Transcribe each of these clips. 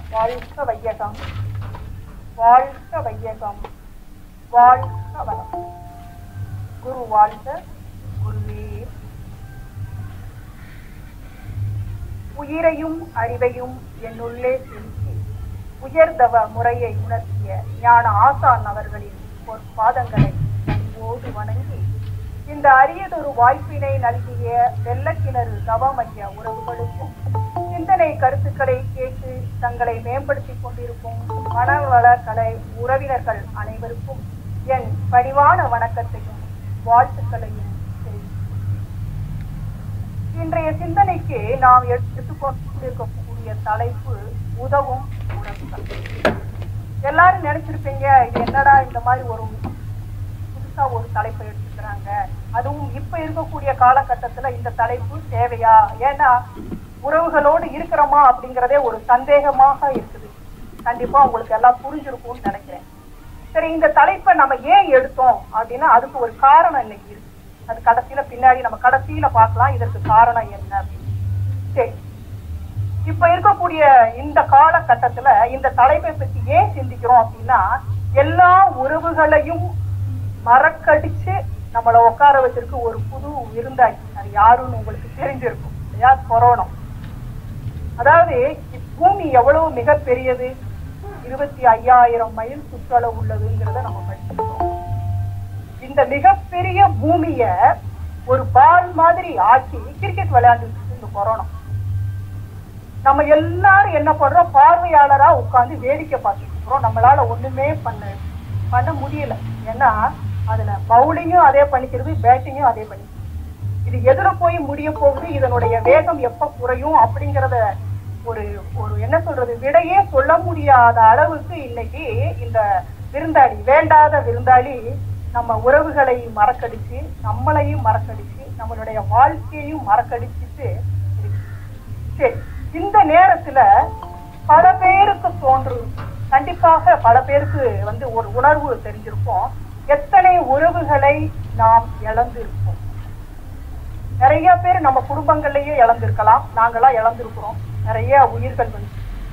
வாழ்க வையகம் வாழ்க வையகம் வாழ்க வளம் குரு வாழ்க குருவே உயிரையும் அறிவையும் என்னுள்ளே செலுத்தி உயர்தவ முறையை உணர்த்திய ஞான ஆசான் அவர்களின் பொற்பாதங்களை அன்போடு வணங்கி இந்த அரியதொரு வாய்ப்பினை நல்கிய வெள்ளக்கிணறு தவமைய உறவுகளுக்கும் சிந்தனை கருத்துக்களை கேட்டு தங்களை மேம்படுத்திக் கொண்டிருக்கும் மனவள கலை உறவினர்கள் அனைவருக்கும் என் பணிவான வணக்கத்தையும் வாழ்த்துக்களையும் தெரிவிக்கிறேன் இன்றைய சிந்தனைக்கு நாம் எடுத்துக்கொண்டிருக்கக்கூடிய தலைப்பு உதவும் உறவுகள் எல்லாரும் நினைச்சிருப்பீங்க இது என்னடா இந்த மாதிரி ஒரு புதுசா ஒரு தலைப்பை எடுத்துக்கிறாங்க அதுவும் இப்ப இருக்கக்கூடிய காலகட்டத்துல இந்த தலைப்பு தேவையா ஏன்னா உறவுகளோடு இருக்கிறோமா அப்படிங்கறதே ஒரு சந்தேகமாக இருக்குது கண்டிப்பா உங்களுக்கு எல்லாம் புரிஞ்சிருக்கும்னு நினைக்கிறேன் சரி இந்த தலைப்பை நம்ம ஏன் எடுத்தோம் அப்படின்னா அதுக்கு ஒரு காரணம் இன்னைக்கு இருக்கு அது கடைசியில பின்னாடி நம்ம கடைசியில பார்க்கலாம் இதற்கு காரணம் என்ன அப்படின்னு சரி இப்ப இருக்கக்கூடிய இந்த காலகட்டத்துல இந்த தலைப்பை பத்தி ஏன் சிந்திக்கிறோம் அப்படின்னா எல்லா உறவுகளையும் மறக்கடிச்சு நம்மள உட்கார வச்சிருக்கு ஒரு புது விருந்தாளி அது யாருன்னு உங்களுக்கு தெரிஞ்சிருக்கும் இல்லையா கொரோனா அதாவது பூமி எவ்வளவு மிகப்பெரியது இருபத்தி ஐயாயிரம் மைல் சுற்றளவு உள்ளதுங்கிறத நம்ம படிச்சிருக்கோம் இந்த மிகப்பெரிய பூமிய ஒரு பால் மாதிரி ஆக்கி கிரிக்கெட் விளையாண்டுட்டு இந்த கொரோனா நம்ம எல்லாரும் என்ன பண்றோம் பார்வையாளரா உட்கார்ந்து வேடிக்கை பார்த்துட்டு இருக்கிறோம் நம்மளால ஒண்ணுமே பண்ண பண்ண முடியல ஏன்னா அதுல பவுலிங்கும் அதே பண்ணிக்கிறது பேட்டிங்கும் அதே பண்ணிக்கிறது இது எதுல போய் முடிய போகுது இதனுடைய வேகம் எப்ப குறையும் அப்படிங்கறத ஒரு ஒரு என்ன சொல்றது விடையே சொல்ல முடியாத அளவுக்கு இன்னைக்கு இந்த விருந்தாளி வேண்டாத விருந்தாளி நம்ம உறவுகளை மறக்கடிச்சு நம்மளையும் மறக்கடிச்சு நம்மளுடைய வாழ்க்கையையும் மறக்கடிச்சுட்டு இருக்கு. சரி இந்த நேரத்துல பல பேருக்கு தோன்றும் கண்டிப்பாக பல பேருக்கு வந்து ஒரு உணர்வு தெரிஞ்சிருக்கும் எத்தனை உறவுகளை நாம் இழந்திருப்போம் நிறைய பேர் நம்ம குடும்பங்கள்லயே இழந்திருக்கலாம் நாங்கெல்லாம் இழந்திருக்கிறோம் நிறைய உயிர்கள் வந்து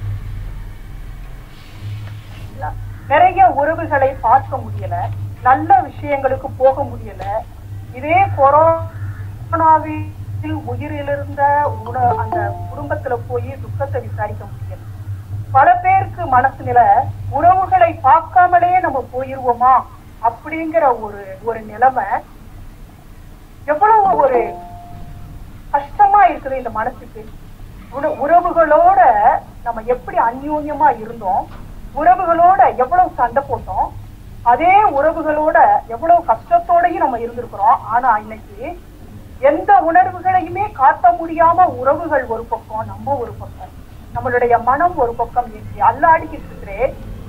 நிறைய உறவுகளை பார்க்க முடியல நல்ல விஷயங்களுக்கு போக முடியல இதே கொரோனாவில் உயிரிழந்த உண அந்த குடும்பத்துல போய் துக்கத்தை விசாரிக்க முடியல பல பேருக்கு மனசு நில உறவுகளை பார்க்காமலே நம்ம போயிருவோமா அப்படிங்கிற ஒரு ஒரு நிலைமை எவ்வளவு ஒரு கஷ்டமா இருக்குது இந்த மனசுக்கு உற- உறவுகளோட நம்ம எப்படி அந்யோன்யமா இருந்தோம் உறவுகளோட எவ்வளவு சண்டை போட்டோம் அதே உறவுகளோட எவ்வளவு கஷ்டத்தோடயும் நம்ம இருந்திருக்கிறோம் ஆனா இன்னைக்கு எந்த உணர்வுகளையுமே காட்ட முடியாம உறவுகள் ஒரு பக்கம் நம்ம ஒரு பக்கம் நம்மளுடைய மனம் ஒரு பக்கம் இருக்கு அல்லாடிக்கிட்டு இருக்கிறே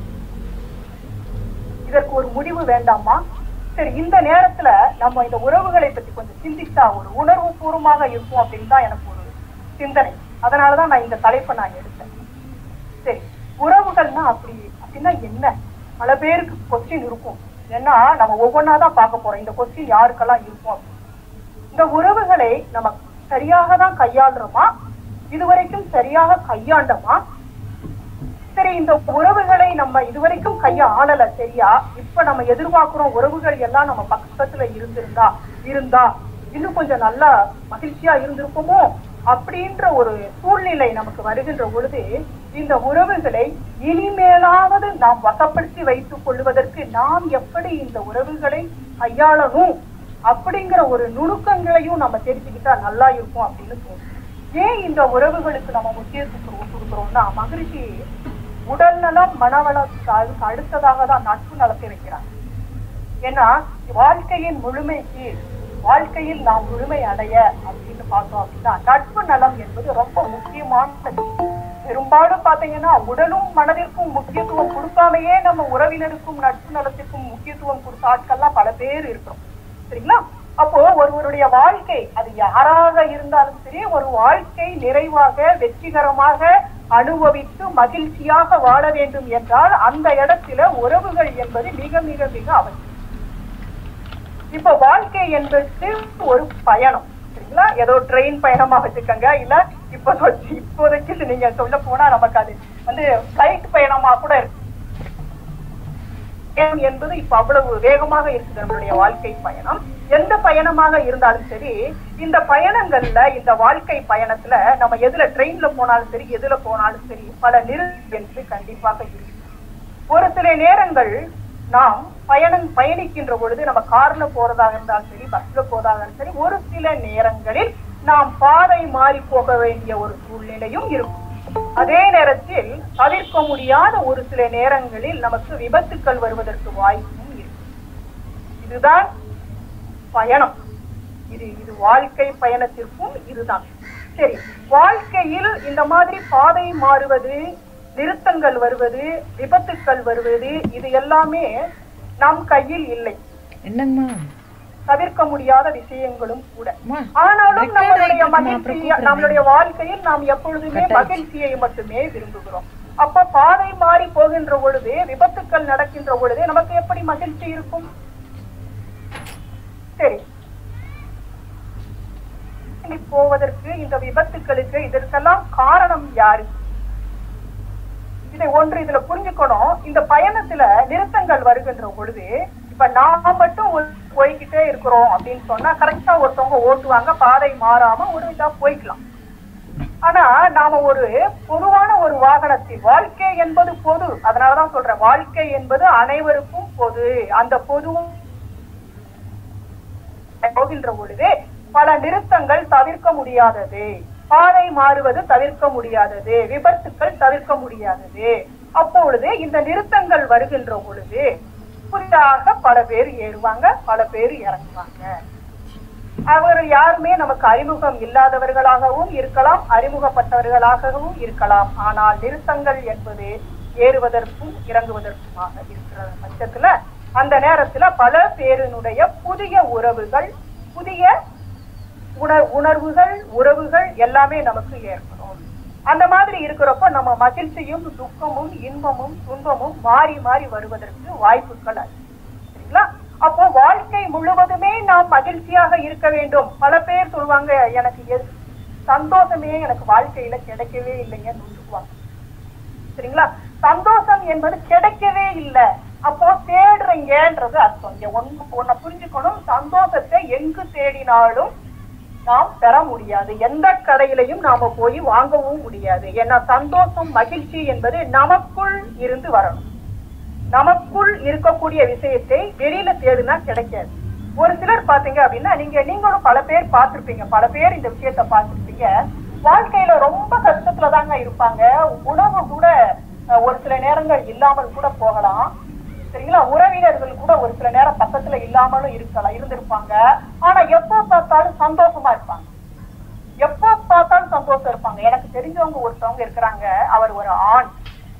இதற்கு ஒரு முடிவு வேண்டாமா சரி இந்த நேரத்துல நம்ம இந்த உறவுகளை பத்தி கொஞ்சம் சிந்தித்தா ஒரு உணர்வு பூர்வமாக இருக்கும் அப்படின்னு தான் எனக்கு ஒரு சிந்தனை அதனாலதான் நான் இந்த தலைப்பை நான் எடுத்தேன் சரி உறவுகள்னா அப்படி அப்படின்னா என்ன பல பேருக்கு கொஸ்டின் இருக்கும் ஏன்னா நம்ம ஒவ்வொன்றா தான் பார்க்க போறோம் இந்த கொஸ்டின் யாருக்கெல்லாம் இருக்கும் அப்படின்னு. இந்த உறவுகளை நம்ம சரியாக தான் கையாளுறோமா இதுவரைக்கும் சரியாக கையாண்டோமா சரி இந்த உறவுகளை நம்ம இதுவரைக்கும் கைய ஆளல சரியா இப்ப நம்ம எதிர்பார்க்கிறோம் உறவுகள் எல்லாம் நம்ம பக்கத்துல இருந்திருந்தா இருந்தா இன்னும் கொஞ்சம் நல்லா மகிழ்ச்சியா இருந்திருப்போமோ அப்படின்ற ஒரு சூழ்நிலை நமக்கு வருகின்ற பொழுது இந்த உறவுகளை இனிமேலாவது நாம் வசப்படுத்தி வைத்துக் கொள்வதற்கு நாம் எப்படி இந்த உறவுகளை கையாளணும் அப்படிங்கிற ஒரு நுணுக்கங்களையும் நம்ம தெரிஞ்சுக்கிட்டா நல்லா இருக்கும் அப்படின்னு தோணும் ஏன் இந்த உறவுகளுக்கு நம்ம முக்கியத்துவம் கொடுக்குறோம்னா மகிழ்ச்சி உடல் நலம் மனவளத்துக்கு அதுக்கு அடுத்ததாக தான் நட்பு நலத்தை வைக்கிறாங்க ஏன்னா வாழ்க்கையின் முழுமைக்கு வாழ்க்கையில் நாம் முழுமை அடைய அப்படின்னு பார்த்தோம் அப்படின்னா நட்பு நலம் என்பது ரொம்ப முக்கியமானது பெரும்பாலும் பாத்தீங்கன்னா உடலும் மனதிற்கும் முக்கியத்துவம் கொடுக்காமையே நம்ம உறவினருக்கும் நட்பு நலத்திற்கும் முக்கியத்துவம் கொடுத்த ஆட்கள்லாம் பல பேர் இருக்கிறோம் சரிங்களா அப்போ ஒருவருடைய வாழ்க்கை அது யாராக இருந்தாலும் சரி ஒரு வாழ்க்கை நிறைவாக வெற்றிகரமாக அனுபவித்து மகிழ்ச்சியாக வாழ வேண்டும் என்றால் அந்த இடத்துல உறவுகள் என்பது மிக மிக மிக அவசியம் இப்ப வாழ்க்கை என்பது ஒரு பயணம் சரிங்களா ஏதோ ட்ரெயின் பயணமா வச்சுக்கோங்க இல்ல இப்ப சொல்~ இப்போதைக்கு நீங்க சொல்ல போனா நமக்கு அது வந்து பிளைட் பயணமா கூட இருக்கு பயணம் என்பது இப்ப அவ்வளவு வேகமாக இருக்குது நம்மளுடைய வாழ்க்கை பயணம் எந்த பயணமாக இருந்தாலும் சரி இந்த பயணங்கள்ல இந்த வாழ்க்கை பயணத்துல நம்ம எதுல ட்ரெயின்ல போனாலும் சரி எதுல போனாலும் சரி பல நிறுத்தி என்று கண்டிப்பாக இருக்கு ஒரு சில நேரங்கள் நாம் பயணம் பயணிக்கின்ற பொழுது நம்ம கார்ல போறதாக இருந்தாலும் சரி பஸ்ல போறதாக இருந்தாலும் சரி ஒரு சில நேரங்களில் நாம் பாதை மாறி போக வேண்டிய ஒரு சூழ்நிலையும் இருக்கும் அதே நேரத்தில் தவிர்க்க முடியாத ஒரு சில நேரங்களில் நமக்கு விபத்துக்கள் வருவதற்கு வாய்ப்பும் இருக்கு இதுதான் பயணம் இது இது வாழ்க்கை பயணத்திற்கும் இதுதான் சரி வாழ்க்கையில் இந்த மாதிரி பாதை மாறுவது நிறுத்தங்கள் வருவது விபத்துக்கள் வருவது இது எல்லாமே நம் கையில் இல்லை என்னங்கம்மா தவிர்க்க முடியாத விஷயங்களும் கூட அம்மா, ஆனாலும் record நம்மளுடைய ஆயிட்டுருக்குமா, மகிழ்ச்சி அப்புறம் கூப்பிடுறேன். நம்மளுடைய வாழ்க்கையில் நாம் எப்பொழுதுமே Cut ஆயிடுச்சு. மகிழ்ச்சியை மட்டுமே விரும்புகிறோம் அப்ப பாதை மாறி போகின்ற பொழுது விபத்துக்கள் நடக்கின்ற பொழுது நமக்கு எப்படி மகிழ்ச்சி இருக்கும் சரி இப்படி போவதற்கு இந்த விபத்துக்களுக்கு இதற்கெல்லாம் காரணம் யாரு இதை ஒன்று இதுல புரிஞ்சுக்கணும் இந்த பயணத்துல நிறுத்தங்கள் வருகின்ற பொழுது இப்ப நாம மட்டும் ஒரு போய்கிட்டே இருக்கிறோம் அப்படின்னு சொன்னா கரெக்டா ஒருத்தவங்க ஓட்டுவாங்க பாதை மாறாம ஒரு இதா போய்க்கலாம் ஆனா நாம ஒரு பொதுவான ஒரு வாகனத்தில் வாழ்க்கை என்பது பொது அதனாலதான் சொல்றேன் வாழ்க்கை என்பது அனைவருக்கும் பொது அந்த பொதுவும் போகின்ற பொழுது பல நிறுத்தங்கள் தவிர்க்க முடியாதது பாதை மாறுவது தவிர்க்க முடியாதது விபத்துக்கள் தவிர்க்க முடியாதது அப்பொழுது இந்த நிறுத்தங்கள் வருகின்ற பொழுது புதிதாக பல பேர் ஏறுவாங்க பல பேர் இறங்குவாங்க அவர் யாருமே நமக்கு அறிமுகம் இல்லாதவர்களாகவும் இருக்கலாம் அறிமுகப்பட்டவர்களாகவும் இருக்கலாம் ஆனால் நிறுத்தங்கள் என்பது ஏறுவதற்கும் இறங்குவதற்குமாக இருக்கிற பட்சத்துல அந்த நேரத்துல பல பேரினுடைய புதிய உறவுகள் புதிய உணர் உணர்வுகள் உறவுகள் எல்லாமே நமக்கு ஏற்படும் அந்த மாதிரி இருக்கிறப்ப நம்ம மகிழ்ச்சியும் துக்கமும் இன்பமும் துன்பமும் மாறி மாறி வருவதற்கு வாய்ப்புகள் அதிகம். சரிங்களா அப்போ வாழ்க்கை முழுவதுமே நாம் மகிழ்ச்சியாக இருக்க வேண்டும் பல பேர் சொல்லுவாங்க எனக்கு எது- சந்தோஷமே எனக்கு வாழ்க்கையில கிடைக்கவே இல்லைங்கன்னு சொல்லுவாங்க சரிங்களா சந்தோஷம் என்பது கிடைக்கவே இல்லை அப்போ தேடுறீங்கன்றது அர்த்தம் இங்க ஒண்ணு ஒன்ன புரிஞ்சுக்கணும் சந்தோஷத்தை எங்கு தேடினாலும் நாம் பெற முடியாது எந்த கடையிலையும் நாம போய் வாங்கவும் முடியாது ஏன்னா சந்தோஷம் மகிழ்ச்சி என்பது நமக்குள் இருந்து வரணும் நமக்குள் இருக்கக்கூடிய விஷயத்தை வெளியில தேடினா கிடைக்காது ஒரு சிலர் பாத்தீங்க அப்படின்னா நீங்க நீங்களும் பல பேர் பார்த்திருப்பீங்க பல பேர் இந்த விஷயத்த பார்த்திருப்பீங்க வாழ்க்கையில ரொம்ப கஷ்டத்துல தாங்க இருப்பாங்க உணவு கூட அஹ், ஒரு சில நேரங்கள் இல்லாமல் கூட போகலாம் சரிங்களா உறவினர்கள் கூட ஒரு சில நேரம் பக்கத்துல இல்லாமலும் இருக்கலாம் இருந்திருப்பாங்க ஆனா எப்போ பார்த்தாலும் சந்தோஷமா இருப்பாங்க எப்போ பார்த்தாலும் சந்தோஷம் இருப்பாங்க எனக்கு தெரிஞ்சவங்க ஒருத்தவங்க இருக்கிறாங்க அவர் ஒரு ஆண்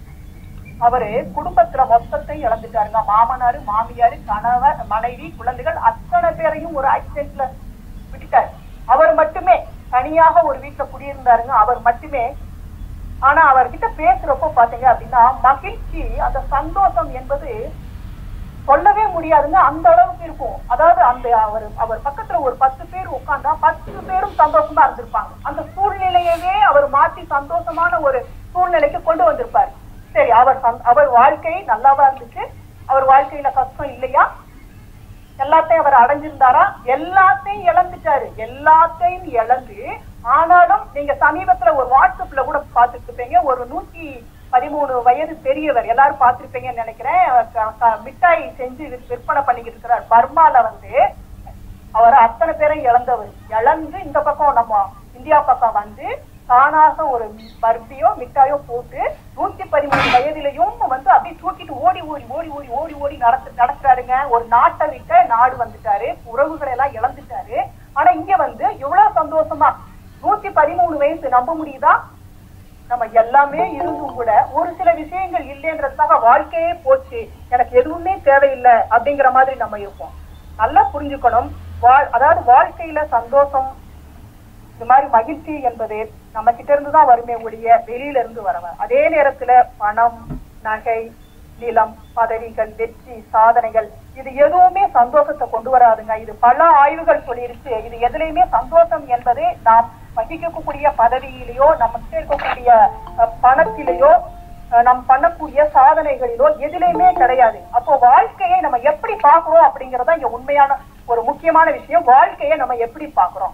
அவரு குடும்பத்துல மொத்தத்தை இழந்துட்டாருங்க மாமனாரு மாமியாரு கணவர் மனைவி குழந்தைகள் அத்தனை பேரையும் ஒரு ஆக்சிடென்ட்ல விட்டுட்டாரு அவர் மட்டுமே தனியாக ஒரு வீட்டுல குடியிருந்தாருங்க அவர் மட்டுமே ஆனா அவர்கிட்ட பேசுறப்போ பாத்தீங்க அப்படின்னா மகிழ்ச்சி அந்த சந்தோஷம் என்பது சொல்லவே முடியாதுங்க அந்த அளவுக்கு இருக்கும் அதாவது அந்த அவர் அவர் பக்கத்துல ஒரு பத்து பேர் உட்கார்ந்தா பத்து பேரும் சந்தோஷமா இருந்திருப்பாங்க அந்த சூழ்நிலையவே அவர் மாற்றி சந்தோஷமான ஒரு சூழ்நிலைக்கு கொண்டு வந்திருப்பாரு சரி அவர் சந்- அவர் வாழ்க்கை நல்லாவா இருந்துச்சு அவர் வாழ்க்கையில கஷ்டம் இல்லையா எல்லாத்தையும் அவர் அடைஞ்சிருந்தாரா எல்லாத்தையும் இழந்துட்டாரு எல்லாத்தையும் இழந்து ஆனாலும் நீங்க சமீபத்துல ஒரு வாட்ஸ்அப்ல கூட பார்த்துட்டு இருப்பீங்க ஒரு நூத்தி பதிமூணு வயது பெரியவர் எல்லாரும் பார்த்திருப்பீங்கன்னு நினைக்கிறேன் க- க- மிட்டாய் செஞ்சு விற்- விற்பனை பண்ணிக்கிட்டு இருக்கிறார் பர்மால வந்து அவர் அத்தனை பேரையும் இழந்தவர் இழந்து இந்த பக்கம் நம்ம இந்தியா பக்கம் வந்து தானாக ஒரு பர்பியோ மிட்டாயோ போட்டு நூத்தி பதிமூணு வயதிலையும் வந்து அப்படியே தூக்கிட்டு ஓடி ஓடி ஓடி ஓடி ஓடி ஓடி நடத்து நடத்துறாருங்க ஒரு நாட்டை விட்ட நாடு வந்துட்டாரு உறவுகளை எல்லாம் இழந்துட்டாரு ஆனா இங்க வந்து இவ்வளவு சந்தோஷமா நூத்தி பதிமூணு வயசு நம்ப முடியுதா நம்ம எல்லாமே இருந்தும் கூட ஒரு சில விஷயங்கள் இல்லைன்றதுக்காக வாழ்க்கையே போச்சு எனக்கு எதுவுமே தேவையில்லை அப்படிங்கிற மாதிரி நம்ம இருப்போம் நல்லா புரிஞ்சுக்கணும் வாழ் அதாவது வாழ்க்கையில சந்தோஷம் இந்த மாதிரி மகிழ்ச்சி என்பது நம்ம கிட்ட இருந்து தான் வருமே ஒழிய வெளியில இருந்து வரவ அதே நேரத்துல பணம் நகை நிலம் பதவிகள் வெற்றி சாதனைகள் இது எதுவுமே சந்தோஷத்தை கொண்டு வராதுங்க இது பல ஆய்வுகள் சொல்லிருச்சு இது எதுலையுமே சந்தோஷம் என்பது நாம் வகிக்கக்கூடிய பதவியிலேயோ நம்ம கிட்ட இருக்கக்கூடிய அஹ், பணத்திலேயோ அஹ், நாம் பண்ணக்கூடிய சாதனைகளிலோ எதிலையுமே கிடையாது அப்போ வாழ்க்கையை நம்ம எப்படி பார்க்கிறோம் அப்படிங்கறத இங்க உண்மையான ஒரு முக்கியமான விஷயம் வாழ்க்கையை நம்ம எப்படி பார்க்கிறோம்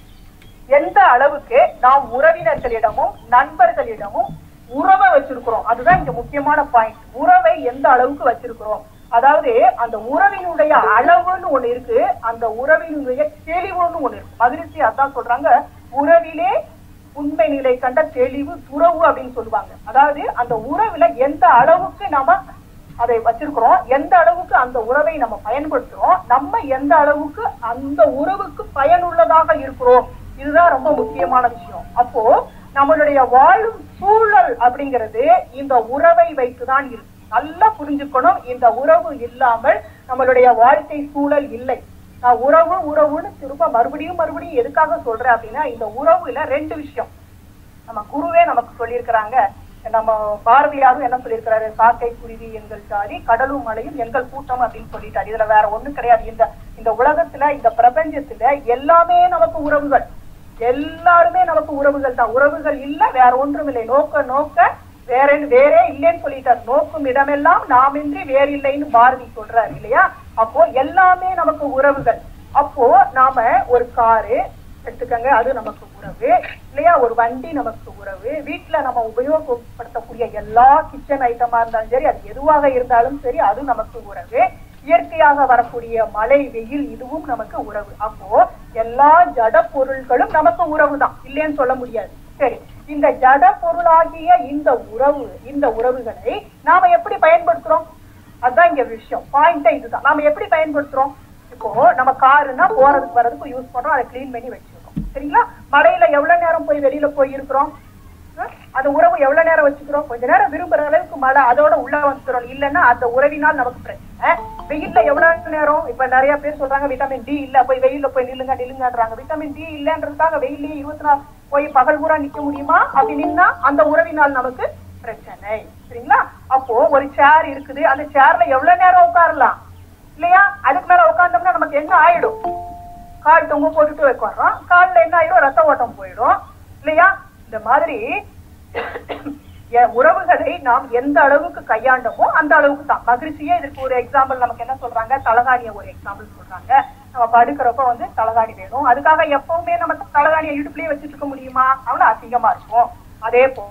எந்த அளவுக்கு நாம் உறவினர்களிடமும் நண்பர்களிடமும் உறவை வச்சிருக்கிறோம் அதுதான் இங்க முக்கியமான பாயிண்ட் உறவை எந்த அளவுக்கு வச்சிருக்கிறோம் அதாவது அந்த உறவினுடைய அளவுன்னு ஒண்ணு இருக்கு அந்த உறவினுடைய தெளிவுன்னு ஒண்ணு இருக்கு மகிழ்ச்சி அதான் சொல்றாங்க உறவிலே உண்மை நிலை கண்ட தெளிவு துறவு அப்படின்னு சொல்லுவாங்க அதாவது அந்த உறவுல எந்த அளவுக்கு நாம அதை வச்சிருக்கிறோம் எந்த அளவுக்கு அந்த உறவை நம்ம பயன்படுத்துறோம் நம்ம எந்த அளவுக்கு அந்த உறவுக்கு பயனுள்ளதாக இருக்கிறோம் இதுதான் ரொம்ப முக்கியமான விஷயம் அப்போ நம்மளுடைய வாழும் சூழல் அப்படிங்கிறது இந்த உறவை வைத்துதான் இருக்கு நல்லா புரிஞ்சுக்கணும் இந்த உறவு இல்லாமல் நம்மளுடைய வாழ்க்கை சூழல் இல்லை நான் உறவு உறவுன்னு திரும்ப மறுபடியும் மறுபடியும் எதுக்காக சொல்றேன் அப்படின்னா இந்த உறவுல ரெண்டு விஷயம் நம்ம குருவே நமக்கு சொல்லியிருக்கிறாங்க நம்ம பாரதியாரும் என்ன சொல்லியிருக்கிறாரு காக்கை குருவி எங்கள் ஜாதி கடலும் மலையும் எங்கள் கூட்டம் அப்படின்னு சொல்லிட்டாரு இதுல வேற ஒண்ணும் கிடையாது இந்த இந்த உலகத்துல இந்த பிரபஞ்சத்துல எல்லாமே நமக்கு உறவுகள் எல்லாருமே நமக்கு உறவுகள் தான் உறவுகள் இல்ல வேற ஒன்றும் இல்லை நோக்க நோக்க வேற வேறே இல்லைன்னு சொல்லிட்டார் நோக்கும் இடமெல்லாம் நாமின்றி வேறு இல்லைன்னு பாரதி சொல்றாரு இல்லையா அப்போ எல்லாமே நமக்கு உறவுகள் அப்போ நாம ஒரு காரு எடுத்துக்கங்க அது நமக்கு உறவு இல்லையா ஒரு வண்டி நமக்கு உறவு வீட்டுல நம்ம உபயோகப்படுத்தக்கூடிய எல்லா கிச்சன் ஐட்டமா இருந்தாலும் சரி அது எதுவாக இருந்தாலும் சரி அது நமக்கு உறவு இயற்கையாக வரக்கூடிய மழை வெயில் இதுவும் நமக்கு உறவு அப்போ எல்லா ஜட பொருள்களும் நமக்கு உறவு தான் இல்லைன்னு சொல்ல முடியாது சரி இந்த ஜட பொருளாகிய இந்த உறவு இந்த உறவுகளை நாம எப்படி பயன்படுத்துறோம் அதுதான் இங்க விஷயம் பாயிண்டே இதுதான் நாம எப்படி பயன்படுத்துறோம் இப்போ நம்ம காருன்னா போறதுக்கு வர்றதுக்கு யூஸ் பண்றோம் அதை க்ளீன் பண்ணி வச்சிருக்கோம் சரிங்களா மழையில எவ்வளவு நேரம் போய் வெளியில போய் இருக்கிறோம் அஹ் அந்த உறவு எவ்வளவு நேரம் வச்சுக்கிறோம் கொஞ்ச நேரம் விரும்புற அளவுக்கு மழை அதோட உள்ள வந்துக்கிறோம் இல்லைன்னா அந்த உறவினால் நமக்கு பிரச்சனை வெயில்ல எவ்வளவு நேரம் இப்ப நிறைய பேர் சொல்றாங்க விட்டமின் டி இல்ல போய் வெயில்ல போய் நில்லுங்க நில்லுங்கன்றாங்க விட்டமின் டி இல்லன்றதுக்காக வெயிலே இருபத்தி நாலு போய் பகல் பூரா நிக்க முடியுமா அப்படி நின்னா அந்த உறவினால் நமக்கு பிரச்சனை சரிங்களா அப்போ ஒரு சேர் இருக்குது அந்த சேர்ல எவ்வளவு நேரம் உட்காரலாம் இல்லையா அதுக்கு மேல உட்கார்ந்தோம்னா நமக்கு என்ன ஆயிடும் கால் தொங்க போட்டுட்டு உட்கார்றோம் கால்ல என்ன ஆயிடும் ரத்த ஓட்டம் போயிடும் இல்லையா இந்த மாதிரி எ- உறவுகளை நாம் எந்த அளவுக்கு கையாண்டோமோ அந்த அளவுக்கு தான் மகிழ்ச்சியே இதுக்கு ஒரு எக்ஸாம்பிள் நமக்கு என்ன சொல்றாங்க தலகாணிய ஒரு எக்ஸாம்பிள் சொல்றாங்க நம்ம படுக்கிறப்ப வந்து தலகாணி வேணும் அதுக்காக எப்பவுமே நம்ம தலகாணியை இடுப்புலயே வச்சுட்டு இருக்க முடியுமா அவ்வளவு அசிங்கமா இருக்கும் அதே போ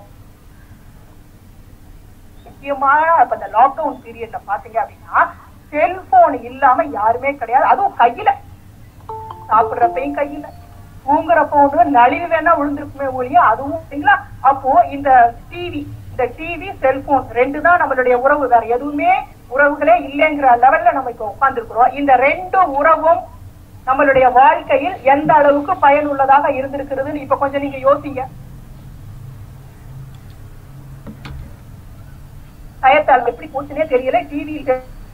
முக்கியமா இப்ப இந்த லாக்டவுன் பீரியட்ல பாத்தீங்க அப்படின்னா செல்போன் இல்லாம யாருமே கிடையாது அதுவும் கையில சாப்பிடுறப்பையும் கையில தூங்குறப்போ ஒண்ணு நலிவு வேணா விழுந்திருக்குமே ஒழிய அதுவும் சரிங்களா அப்போ இந்த டிவி இந்த டிவி செல்போன் ரெண்டு தான் நம்மளுடைய உறவு வேற எதுவுமே உறவுகளே இல்லைங்கிற லெவல்ல நம்ம இப்ப உட்கார்ந்துருக்கிறோம் இந்த ரெண்டு உறவும் நம்மளுடைய வாழ்க்கையில் எந்த அளவுக்கு பயனுள்ளதாக இருந்திருக்கிறதுன்னு இப்ப கொஞ்சம் நீங்க யோசிங்க டயத்தால் எப்படி போச்சுனே தெரியல டிவியில்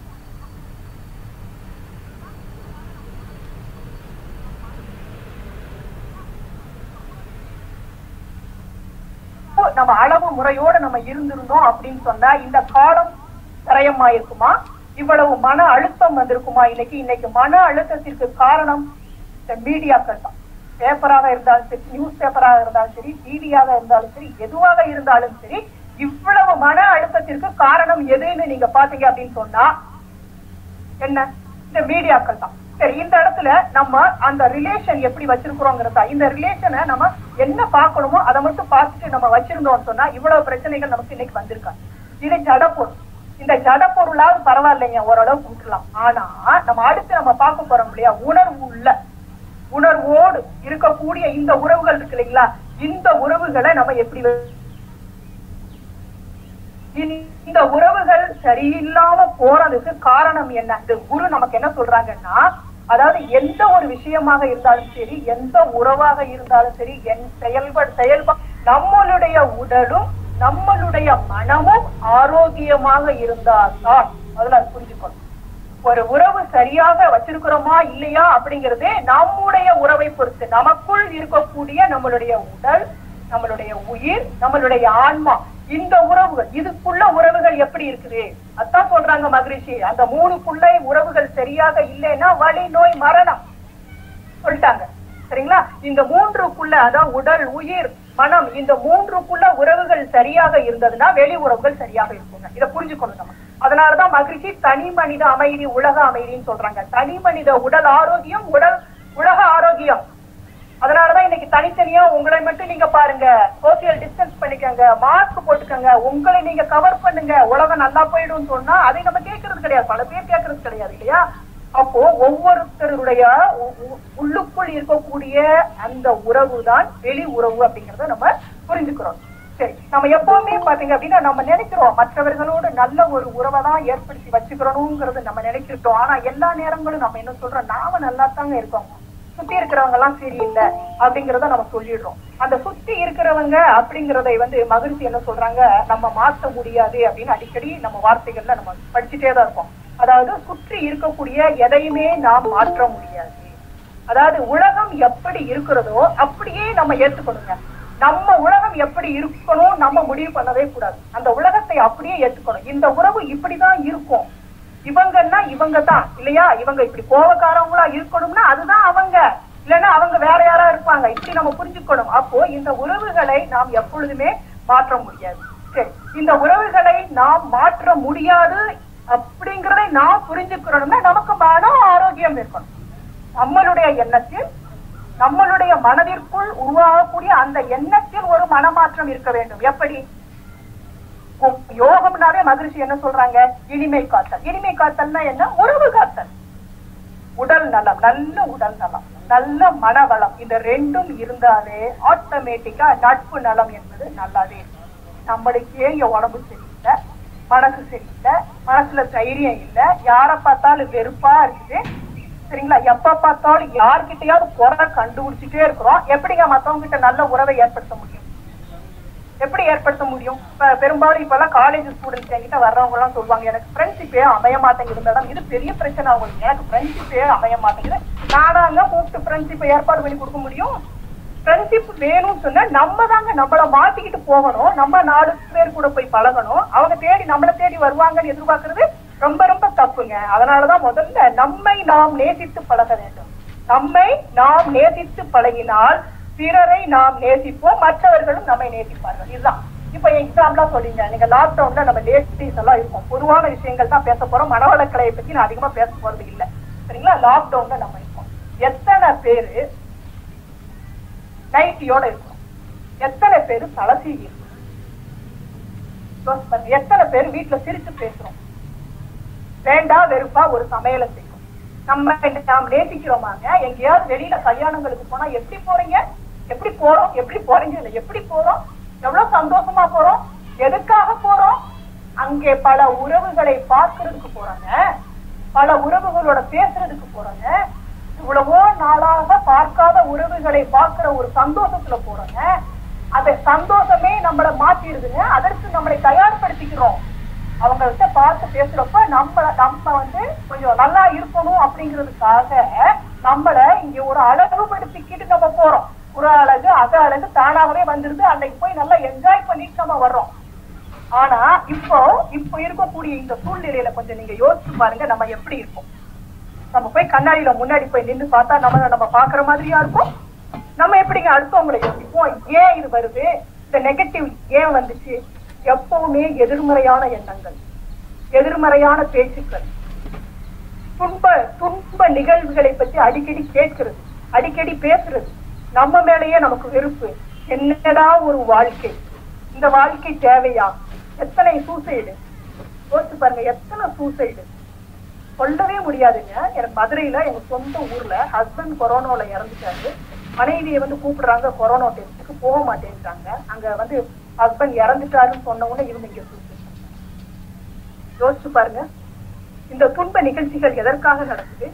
நம்ம அளவு முறையோட நம்ம இருந்திருந்தோம் அப்படின்னு சொன்னா இந்த காலம் தரயமா இருக்குமா இவ்வளவு மன அழுத்தம் வந்திருக்குமா இன்னைக்கு இன்னைக்கு மன அழுத்தத்திற்கு காரணம் இந்த மீடியாக்கள் தான் பேப்பராக இருந்தாலும் சரி நியூஸ் பேப்பராக இருந்தாலும் சரி டிவியாக இருந்தாலும் சரி எதுவாக இருந்தாலும் சரி இவ்வளவு மன அழுத்தத்திற்கு காரணம் எதுன்னு நீங்க பாத்தீங்க அப்படின்னு சொன்னா என்ன இந்த மீடியாக்கள் தான் சரி இந்த இடத்துல நம்ம அந்த ரிலேஷன் எப்படி வச்சிருக்கிறோங்கிறதா இந்த ரிலேஷனை நம்ம என்ன பார்க்கணுமோ அதை மட்டும் பார்த்துட்டு நம்ம வச்சிருந்தோம்னு சொன்னா இவ்வளவு பிரச்சனைகள் நமக்கு இன்னைக்கு வந்திருக்காது இது ஜடப்பொருள் இந்த ஜடப்பொருளாவது பரவாயில்லைங்க ஓரளவுக்கு விட்டுலாம் ஆனா நம்ம அடுத்து நம்ம பார்க்க போறோம் இல்லையா உணர்வு உள்ள உணர்வோடு இருக்கக்கூடிய இந்த உறவுகள் இருக்கு இல்லைங்களா இந்த உறவுகளை நம்ம எப்படி வ- இனி இந்த உறவுகள் சரியில்லாம போறதுக்கு காரணம் என்ன இந்த குரு நமக்கு என்ன சொல்றாங்கன்னா அதாவது எந்த ஒரு விஷயமாக இருந்தாலும் சரி எந்த உறவாக இருந்தாலும் சரி என் செயல்பட செயல்பா நம்மளுடைய உடலும் நம்மளுடைய மனமும் ஆரோக்கியமாக இருந்தால்தான் அதுல அது புரிஞ்சுக்கணும் ஒரு உறவு சரியாக வச்சிருக்கிறோமா இல்லையா அப்படிங்கறதே நம்முடைய உறவை பொறுத்து நமக்குள் இருக்கக்கூடிய நம்மளுடைய உடல் நம்மளுடைய உயிர் நம்மளுடைய ஆன்மா இந்த உறவுகள் இதுக்குள்ள உறவுகள் எப்படி இருக்குது அதான் சொல்றாங்க மகிழ்ச்சி அந்த மூணுக்குள்ள உறவுகள் சரியாக இல்லைன்னா வலி நோய் மரணம் சொல்லிட்டாங்க சரிங்களா இந்த மூன்றுக்குள்ள அதான் உடல் உயிர் மனம் இந்த மூன்றுக்குள்ள உறவுகள் சரியாக இருந்ததுன்னா வெளி உறவுகள் சரியாக இருக்குங்க இதை புரிஞ்சுக்கணும் நம்ம அதனாலதான் மகிழ்ச்சி தனி மனித அமைதி உலக அமைதின்னு சொல்றாங்க தனி மனித உடல் ஆரோக்கியம் உடல் உலக ஆரோக்கியம் அதனாலதான் இன்னைக்கு தனித்தனியா உங்களை மட்டும் நீங்க பாருங்க சோசியல் டிஸ்டன்ஸ் பண்ணிக்கங்க மாஸ்க் போட்டுக்கங்க உங்களை நீங்க கவர் பண்ணுங்க உலகம் நல்லா போயிடும் சொன்னா அதை நம்ம கேட்கறது கிடையாது பல பேர் கேட்கறது கிடையாது இல்லையா அப்போ ஒவ்வொருத்தருடைய உ- உ- உள்ளுக்குள் இருக்கக்கூடிய அந்த உறவு தான் வெளி உறவு அப்படிங்கறத நம்ம புரிஞ்சுக்கிறோம் சரி நம்ம எப்பவுமே பாத்தீங்க அப்படின்னா நம்ம நினைக்கிறோம் மற்றவர்களோடு நல்ல ஒரு உறவை தான் ஏற்படுத்தி வச்சுக்கிறோம்ங்கிறது நம்ம நினைச்சிருக்கோம் ஆனா எல்லா நேரங்களும் நம்ம என்ன சொல்றோம் நாம நல்லா தாங்க இருக்கோம் சுத்தி இருக்கிறவங்க எல்லாம் சரியில்லை அப்படிங்கறத நம்ம சொல்லிடுறோம் அந்த சுத்தி இருக்கிறவங்க அப்படிங்கறதை வந்து மகிழ்ச்சி என்ன சொல்றாங்க நம்ம மாத்த முடியாது அப்படின்னு அடிக்கடி நம்ம வார்த்தைகள்ல நம்ம படிச்சுட்டே தான் இருக்கோம் அதாவது சுற்றி இருக்கக்கூடிய எதையுமே நாம் மாற்ற முடியாது அதாவது உலகம் எப்படி இருக்கிறதோ அப்படியே நம்ம ஏத்துக்கணுங்க நம்ம உலகம் எப்படி இருக்கணும் நம்ம முடிவு பண்ணவே கூடாது அந்த உலகத்தை அப்படியே ஏத்துக்கணும் இந்த உறவு இப்படிதான் இருக்கும் இவங்கன்னா இவங்க தான் இல்லையா இவங்க இப்படி கோபக்காரவங்களா இருக்கணும்னா அதுதான் அவங்க இல்லைன்னா அவங்க வேற யாரா இருப்பாங்க இப்படி நம்ம புரிஞ்சுக்கணும் அப்போ இந்த உறவுகளை நாம் எப்பொழுதுமே மாற்ற முடியாது சரி இந்த உறவுகளை நாம் மாற்ற முடியாது அப்படிங்கறதை நாம் புரிஞ்சுக்கணும்னா நமக்கு மன ஆரோக்கியம் இருக்கணும் நம்மளுடைய எண்ணத்தில் நம்மளுடைய மனதிற்குள் உருவாகக்கூடிய அந்த எண்ணத்தில் ஒரு மனமாற்றம் இருக்க வேண்டும் எப்படி உம், யோகம்னாவே மகிழ்ச்சி என்ன சொல்றாங்க இனிமை காத்தல் இனிமை காத்தல்னா என்ன உறவு காத்தல் உடல் நலம் நல்ல உடல் நலம் நல்ல மனவளம் இந்த ரெண்டும் இருந்தாலே ஆட்டோமேட்டிக்கா நட்பு நலம் என்பது நல்லாவே இருக்கும். நம்மளுக்கே இங்க உடம்பு சரியில்லை மனசு சரியில்லை மனசுல தைரியம் இல்ல யார பார்த்தாலும் வெறுப்பா இருக்குது சரிங்களா எப்ப பார்த்தாலும் யார்கிட்டயாவது குறை கண்டுபிடிச்சிட்டே இருக்கிறோம் எப்படிங்க மத்தவங்க கிட்ட நல்ல உறவை ஏற்படுத்த முடியும் எப்படி ஏற்படுத்த முடியும் இப்ப பெரும்பாலும் இப்பெல்லாம் காலேஜ் ஸ்டூடெண்ட்ஸ் என்கிட்ட வர்றவங்க எல்லாம் சொல்லுவாங்க எனக்கு ஃப்ரெண்ட்ஷிப்பே அமைய மாட்டேங்குது மேடம் இது பெரிய பிரச்சனை அவங்களுக்கு எனக்கு ஃப்ரெண்ட்ஷிப்பே அமைய மாட்டேங்குது நானாங்க கூப்பிட்டு ஃப்ரெண்ட்ஷிப்பை ஏற்பாடு பண்ணி கொடுக்க முடியும் ஃப்ரெண்ட்ஷிப் வேணும்னு சொன்னா நம்ம தாங்க நம்மள மாத்திக்கிட்டு போகணும் நம்ம நாலு பேர் கூட போய் பழகணும் அவங்க தேடி நம்மள தேடி வருவாங்கன்னு எதிர்பார்க்கறது ரொம்ப ரொம்ப தப்புங்க அதனாலதான் முதல்ல நம்மை நாம் நேசித்து பழக வேண்டும் நம்மை நாம் நேசித்து பழகினால் பிறரை நாம் நேசிப்போம் மற்றவர்களும் நம்மை நேசிப்பார்கள் இதுதான் இப்ப எக்ஸாம்பிளா சொல்லிங்க நீங்க லாக்டவுன்ல நம்ம லேடிஸ் எல்லாம் இருக்கோம் பொதுவான விஷயங்கள் தான் பேச போறோம் மனவளக்கலையை பத்தி நான் அதிகமா பேச போறது இல்ல சரிங்களா லாக்டவுன்ல நம்ம இருக்கோம் எத்தனை பேரு நைட்டியோட இருக்கோம் எத்தனை பேரு தலசீவி இருக்கோம் யோசிச்சு பாருங்க, எத்தனை பேர் வீட்டுல சிரிச்சு பேசுறோம் வேண்டா வெறுப்பா ஒரு சமையலை செய்யும் நம்ம நாம் நேசிக்கிறோமாங்க எங்கேயாவது வெளியில கல்யாணங்களுக்கு போனா எப்படி போறீங்க எப்படி போறோம் எப்படி போறீங்க இல்ல எப்படி போறோம் எவ்வளவு சந்தோஷமா போறோம் எதுக்காக போறோம் அங்கே பல உறவுகளை பார்க்கறதுக்கு போறாங்க பல உறவுகளோட பேசுறதுக்கு போறாங்க இவ்வளவோ நாளாக பார்க்காத உறவுகளை பார்க்கிற ஒரு சந்தோஷத்துல போறாங்க அந்த சந்தோஷமே நம்மள மாத்திடுதுங்க அதற்கு நம்மளை தயார்படுத்திக்கிறோம் அவங்கள்ட்ட பார்த்து பேசுறப்ப நம்ம நம்ம வந்து கொஞ்சம் நல்லா இருக்கணும் அப்படிங்கிறதுக்காக நம்மள இங்க ஒரு அழகுபடுத்திக்கிட்டு நம்ம போறோம் புற அழகு அக அழகு தானாகவே வந்துருது அன்னைக்கு போய் நல்லா என்ஜாய் பண்ணிட்டு நம்ம வர்றோம் ஆனா இப்போ இப்போ இருக்கக்கூடிய இந்த சூழ்நிலையில கொஞ்சம் நீங்க யோசிச்சு பாருங்க நம்ம எப்படி இருக்கோம் நம்ம போய் கண்ணாடியில முன்னாடி போய் நின்னு பார்த்தா நம்ம நம்ம பாக்குற மாதிரியா இருக்கும் நம்ம எப்படிங்க அடுத்தவங்களை யோசிப்போம் ஏன் இது வருது இந்த நெகட்டிவ் ஏன் வந்துச்சு எப்பவுமே எதிர்மறையான எண்ணங்கள் எதிர்மறையான பேச்சுக்கள் துன்ப துன்ப நிகழ்வுகளை பத்தி அடிக்கடி கேட்கிறது அடிக்கடி பேசுறது நம்ம மேலேயே நமக்கு வெறுப்பு என்னடா ஒரு வாழ்க்கை இந்த வாழ்க்கை தேவையா எத்தனை சூசைடு யோசிச்சு பாருங்க எத்தனை சூசைடு சொல்லவே முடியாதுங்க எனக்கு மதுரையில எங்க சொந்த ஊர்ல ஹஸ்பண்ட் கொரோனால இறந்துட்டாரு மனைவியை வந்து கூப்பிடுறாங்க கொரோனா டெஸ்ட்டுக்கு போக மாட்டேன்றாங்க அங்க வந்து ஹஸ்பண்ட் இறந்துட்டாருன்னு சொன்ன உடனே இவங்க இங்க suicide பண்றாங்க. யோசிச்சு பாருங்க இந்த துன்ப நிகழ்ச்சிகள் எதற்காக நடக்குது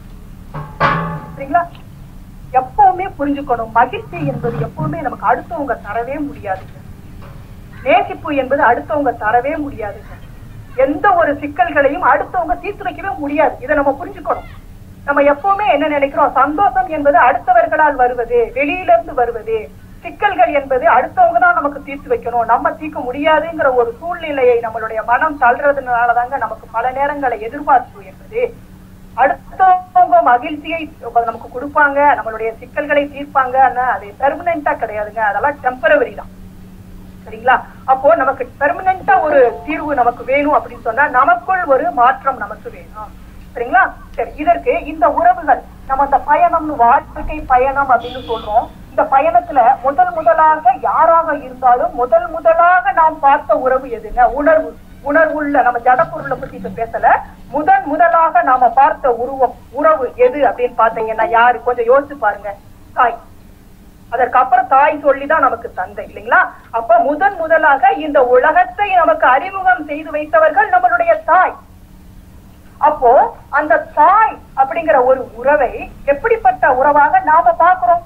சரிங்களா எப்பவுமே புரிஞ்சுக்கணும் மகிழ்ச்சி என்பது எப்பவுமே நமக்கு அடுத்தவங்க தரவே முடியாதுங்க நேசிப்பு என்பது அடுத்தவங்க தரவே முடியாதுங்க எந்த ஒரு சிக்கல்களையும் அடுத்தவங்க தீர்த்து வைக்கவே முடியாது இதை நம்ம புரிஞ்சுக்கணும் நம்ம எப்பவுமே என்ன நினைக்கிறோம் சந்தோஷம் என்பது அடுத்தவர்களால் வருவது வெளியில இருந்து வருவது சிக்கல்கள் என்பது அடுத்தவங்க தான் நமக்கு தீர்த்து வைக்கணும் நம்ம தீர்க்க முடியாதுங்கிற ஒரு சூழ்நிலையை நம்மளுடைய மனம் தள்ளுறதுனாலதாங்க நமக்கு பல நேரங்களை எதிர்பார்ப்பு என்பது அடுத்தவங்க மகிழ்ச்சியை நமக்கு கொடுப்பாங்க நம்மளுடைய சிக்கல்களை தீர்ப்பாங்க அது பெர்மனண்டா கிடையாதுங்க அதெல்லாம் டெம்பரவரி தான் சரிங்களா அப்போ நமக்கு பெர்மனண்டா ஒரு தீர்வு நமக்கு வேணும் அப்படின்னு சொன்னா நமக்குள் ஒரு மாற்றம் நமக்கு வேணும் சரிங்களா சரி இதற்கு இந்த உறவுகள் நம்ம அந்த பயணம்னு வாழ்க்கை பயணம் அப்படின்னு சொல்றோம் இந்த பயணத்துல முதல் முதலாக யாராக இருந்தாலும் முதல் முதலாக நாம் பார்த்த உறவு எதுங்க உணர்வு உணர்வுள்ள நம்ம ஜடப்பொருளை பத்தி இப்ப பேசல முதன் முதலாக நாம பார்த்த உருவம் உறவு எது அப்படின்னு பாத்தீங்கன்னா யாரு கொஞ்சம் யோசிச்சு பாருங்க தாய் அதற்கு அப்புறம் தாய் சொல்லிதான் நமக்கு தந்தை இல்லைங்களா அப்ப முதன் முதலாக இந்த உலகத்தை நமக்கு அறிமுகம் செய்து வைத்தவர்கள் நம்மளுடைய தாய் அப்போ அந்த தாய் அப்படிங்கிற ஒரு உறவை எப்படிப்பட்ட உறவாக நாம பாக்குறோம்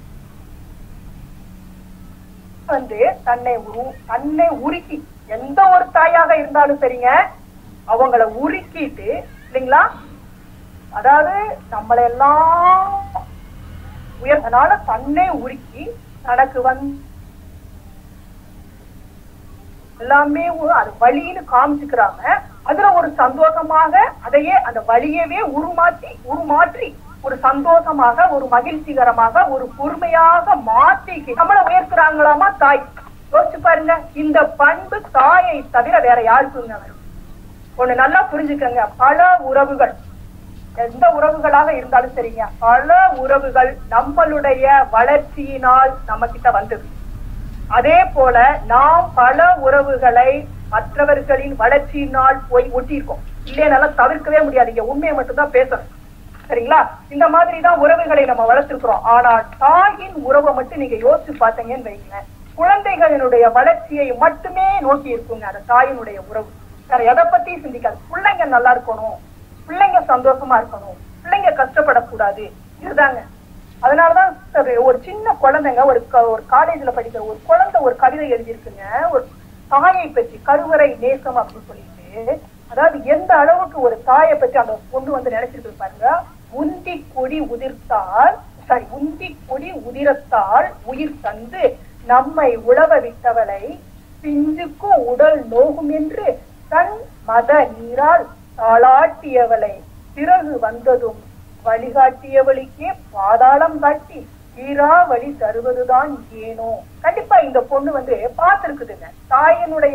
வந்து தன்னை உரு- தன்னை உருக்கி எந்த ஒரு தாயாக இருந்தாலும் சரிங்க அவங்கள உருக்கிட்டு இல்லைங்களா அதாவது நம்மளை எல்லாம் உயர்ந்தனால தன்னை உருக்கி தனக்கு வந்து எல்லாமே ஒரு- அது வழின்னு காமிச்சுக்கிறாங்க அதுல ஒரு சந்தோஷமாக அதையே அந்த வழியவே உருமாற்றி உருமாற்றி ஒரு சந்தோஷமாக ஒரு மகிழ்ச்சிகரமாக ஒரு பொறுமையாக மாற்றி நம்மள உயர்த்துறாங்களாமா தாய் யோசிச்சு பாருங்க இந்த பண்பு தாயை தவிர வேற யாருக்குங்க வரும் ஒண்ணு நல்லா புரிஞ்சுக்கங்க பல உறவுகள் எந்த உறவுகளாக இருந்தாலும் சரிங்க பல உறவுகள் நம்மளுடைய வளர்ச்சியினால் நம்ம கிட்ட வந்தது அதே போல நாம் பல உறவுகளை மற்றவர்களின் வளர்ச்சியினால் போய் ஒட்டியிருக்கோம் இல்லைனால தவிர்க்கவே முடியாது இங்க உண்மையை மட்டும்தான் பேசணும் சரிங்களா இந்த மாதிரி தான் உறவுகளை நம்ம வளர்த்திருக்கிறோம் ஆனா தாயின் உறவை மட்டும் நீங்க யோசிச்சு பார்த்தீங்கன்னு வைங்களேன் குழந்தைகளினுடைய வளர்ச்சியை மட்டுமே நோக்கி இருக்குங்க அந்த தாயினுடைய உறவு வேற எதை பத்தியும் சிந்திக்காது பிள்ளைங்க நல்லா இருக்கணும் பிள்ளைங்க சந்தோஷமா இருக்கணும் பிள்ளைங்க கஷ்டப்படக்கூடாது இதுதாங்க அதனாலதான் ஒரு ஒரு சின்ன குழந்தைங்க ஒரு க- ஒரு காலேஜ்ல படிக்கிற ஒரு குழந்தை ஒரு கவிதை எழுதியிருக்குங்க ஒரு தாயை பற்றி கருவறை நேசம் அப்படின்னு சொல்லிட்டு அதாவது எந்த அளவுக்கு ஒரு தாயை பற்றி அந்த பொண்ணு வந்து நினைச்சிருக்கு பாருங்க உந்தி கொடி உதிர்த்தால் சாரி உந்தி கொடி உதிரத்தால் உயிர் தந்து நம்மை உழவ விட்டவளை பிஞ்சுக்கும் உடல் நோகும் என்று தன் மத நீரால் தாளாட்டியவளை பிறகு வந்ததும் வழிகாட்டியவளுக்கே பாதாளம் காட்டி தீரா வழி தருவதுதான் ஏனோ கண்டிப்பா இந்த பொண்ணு வந்து பார்த்திருக்குதுங்க தாயினுடைய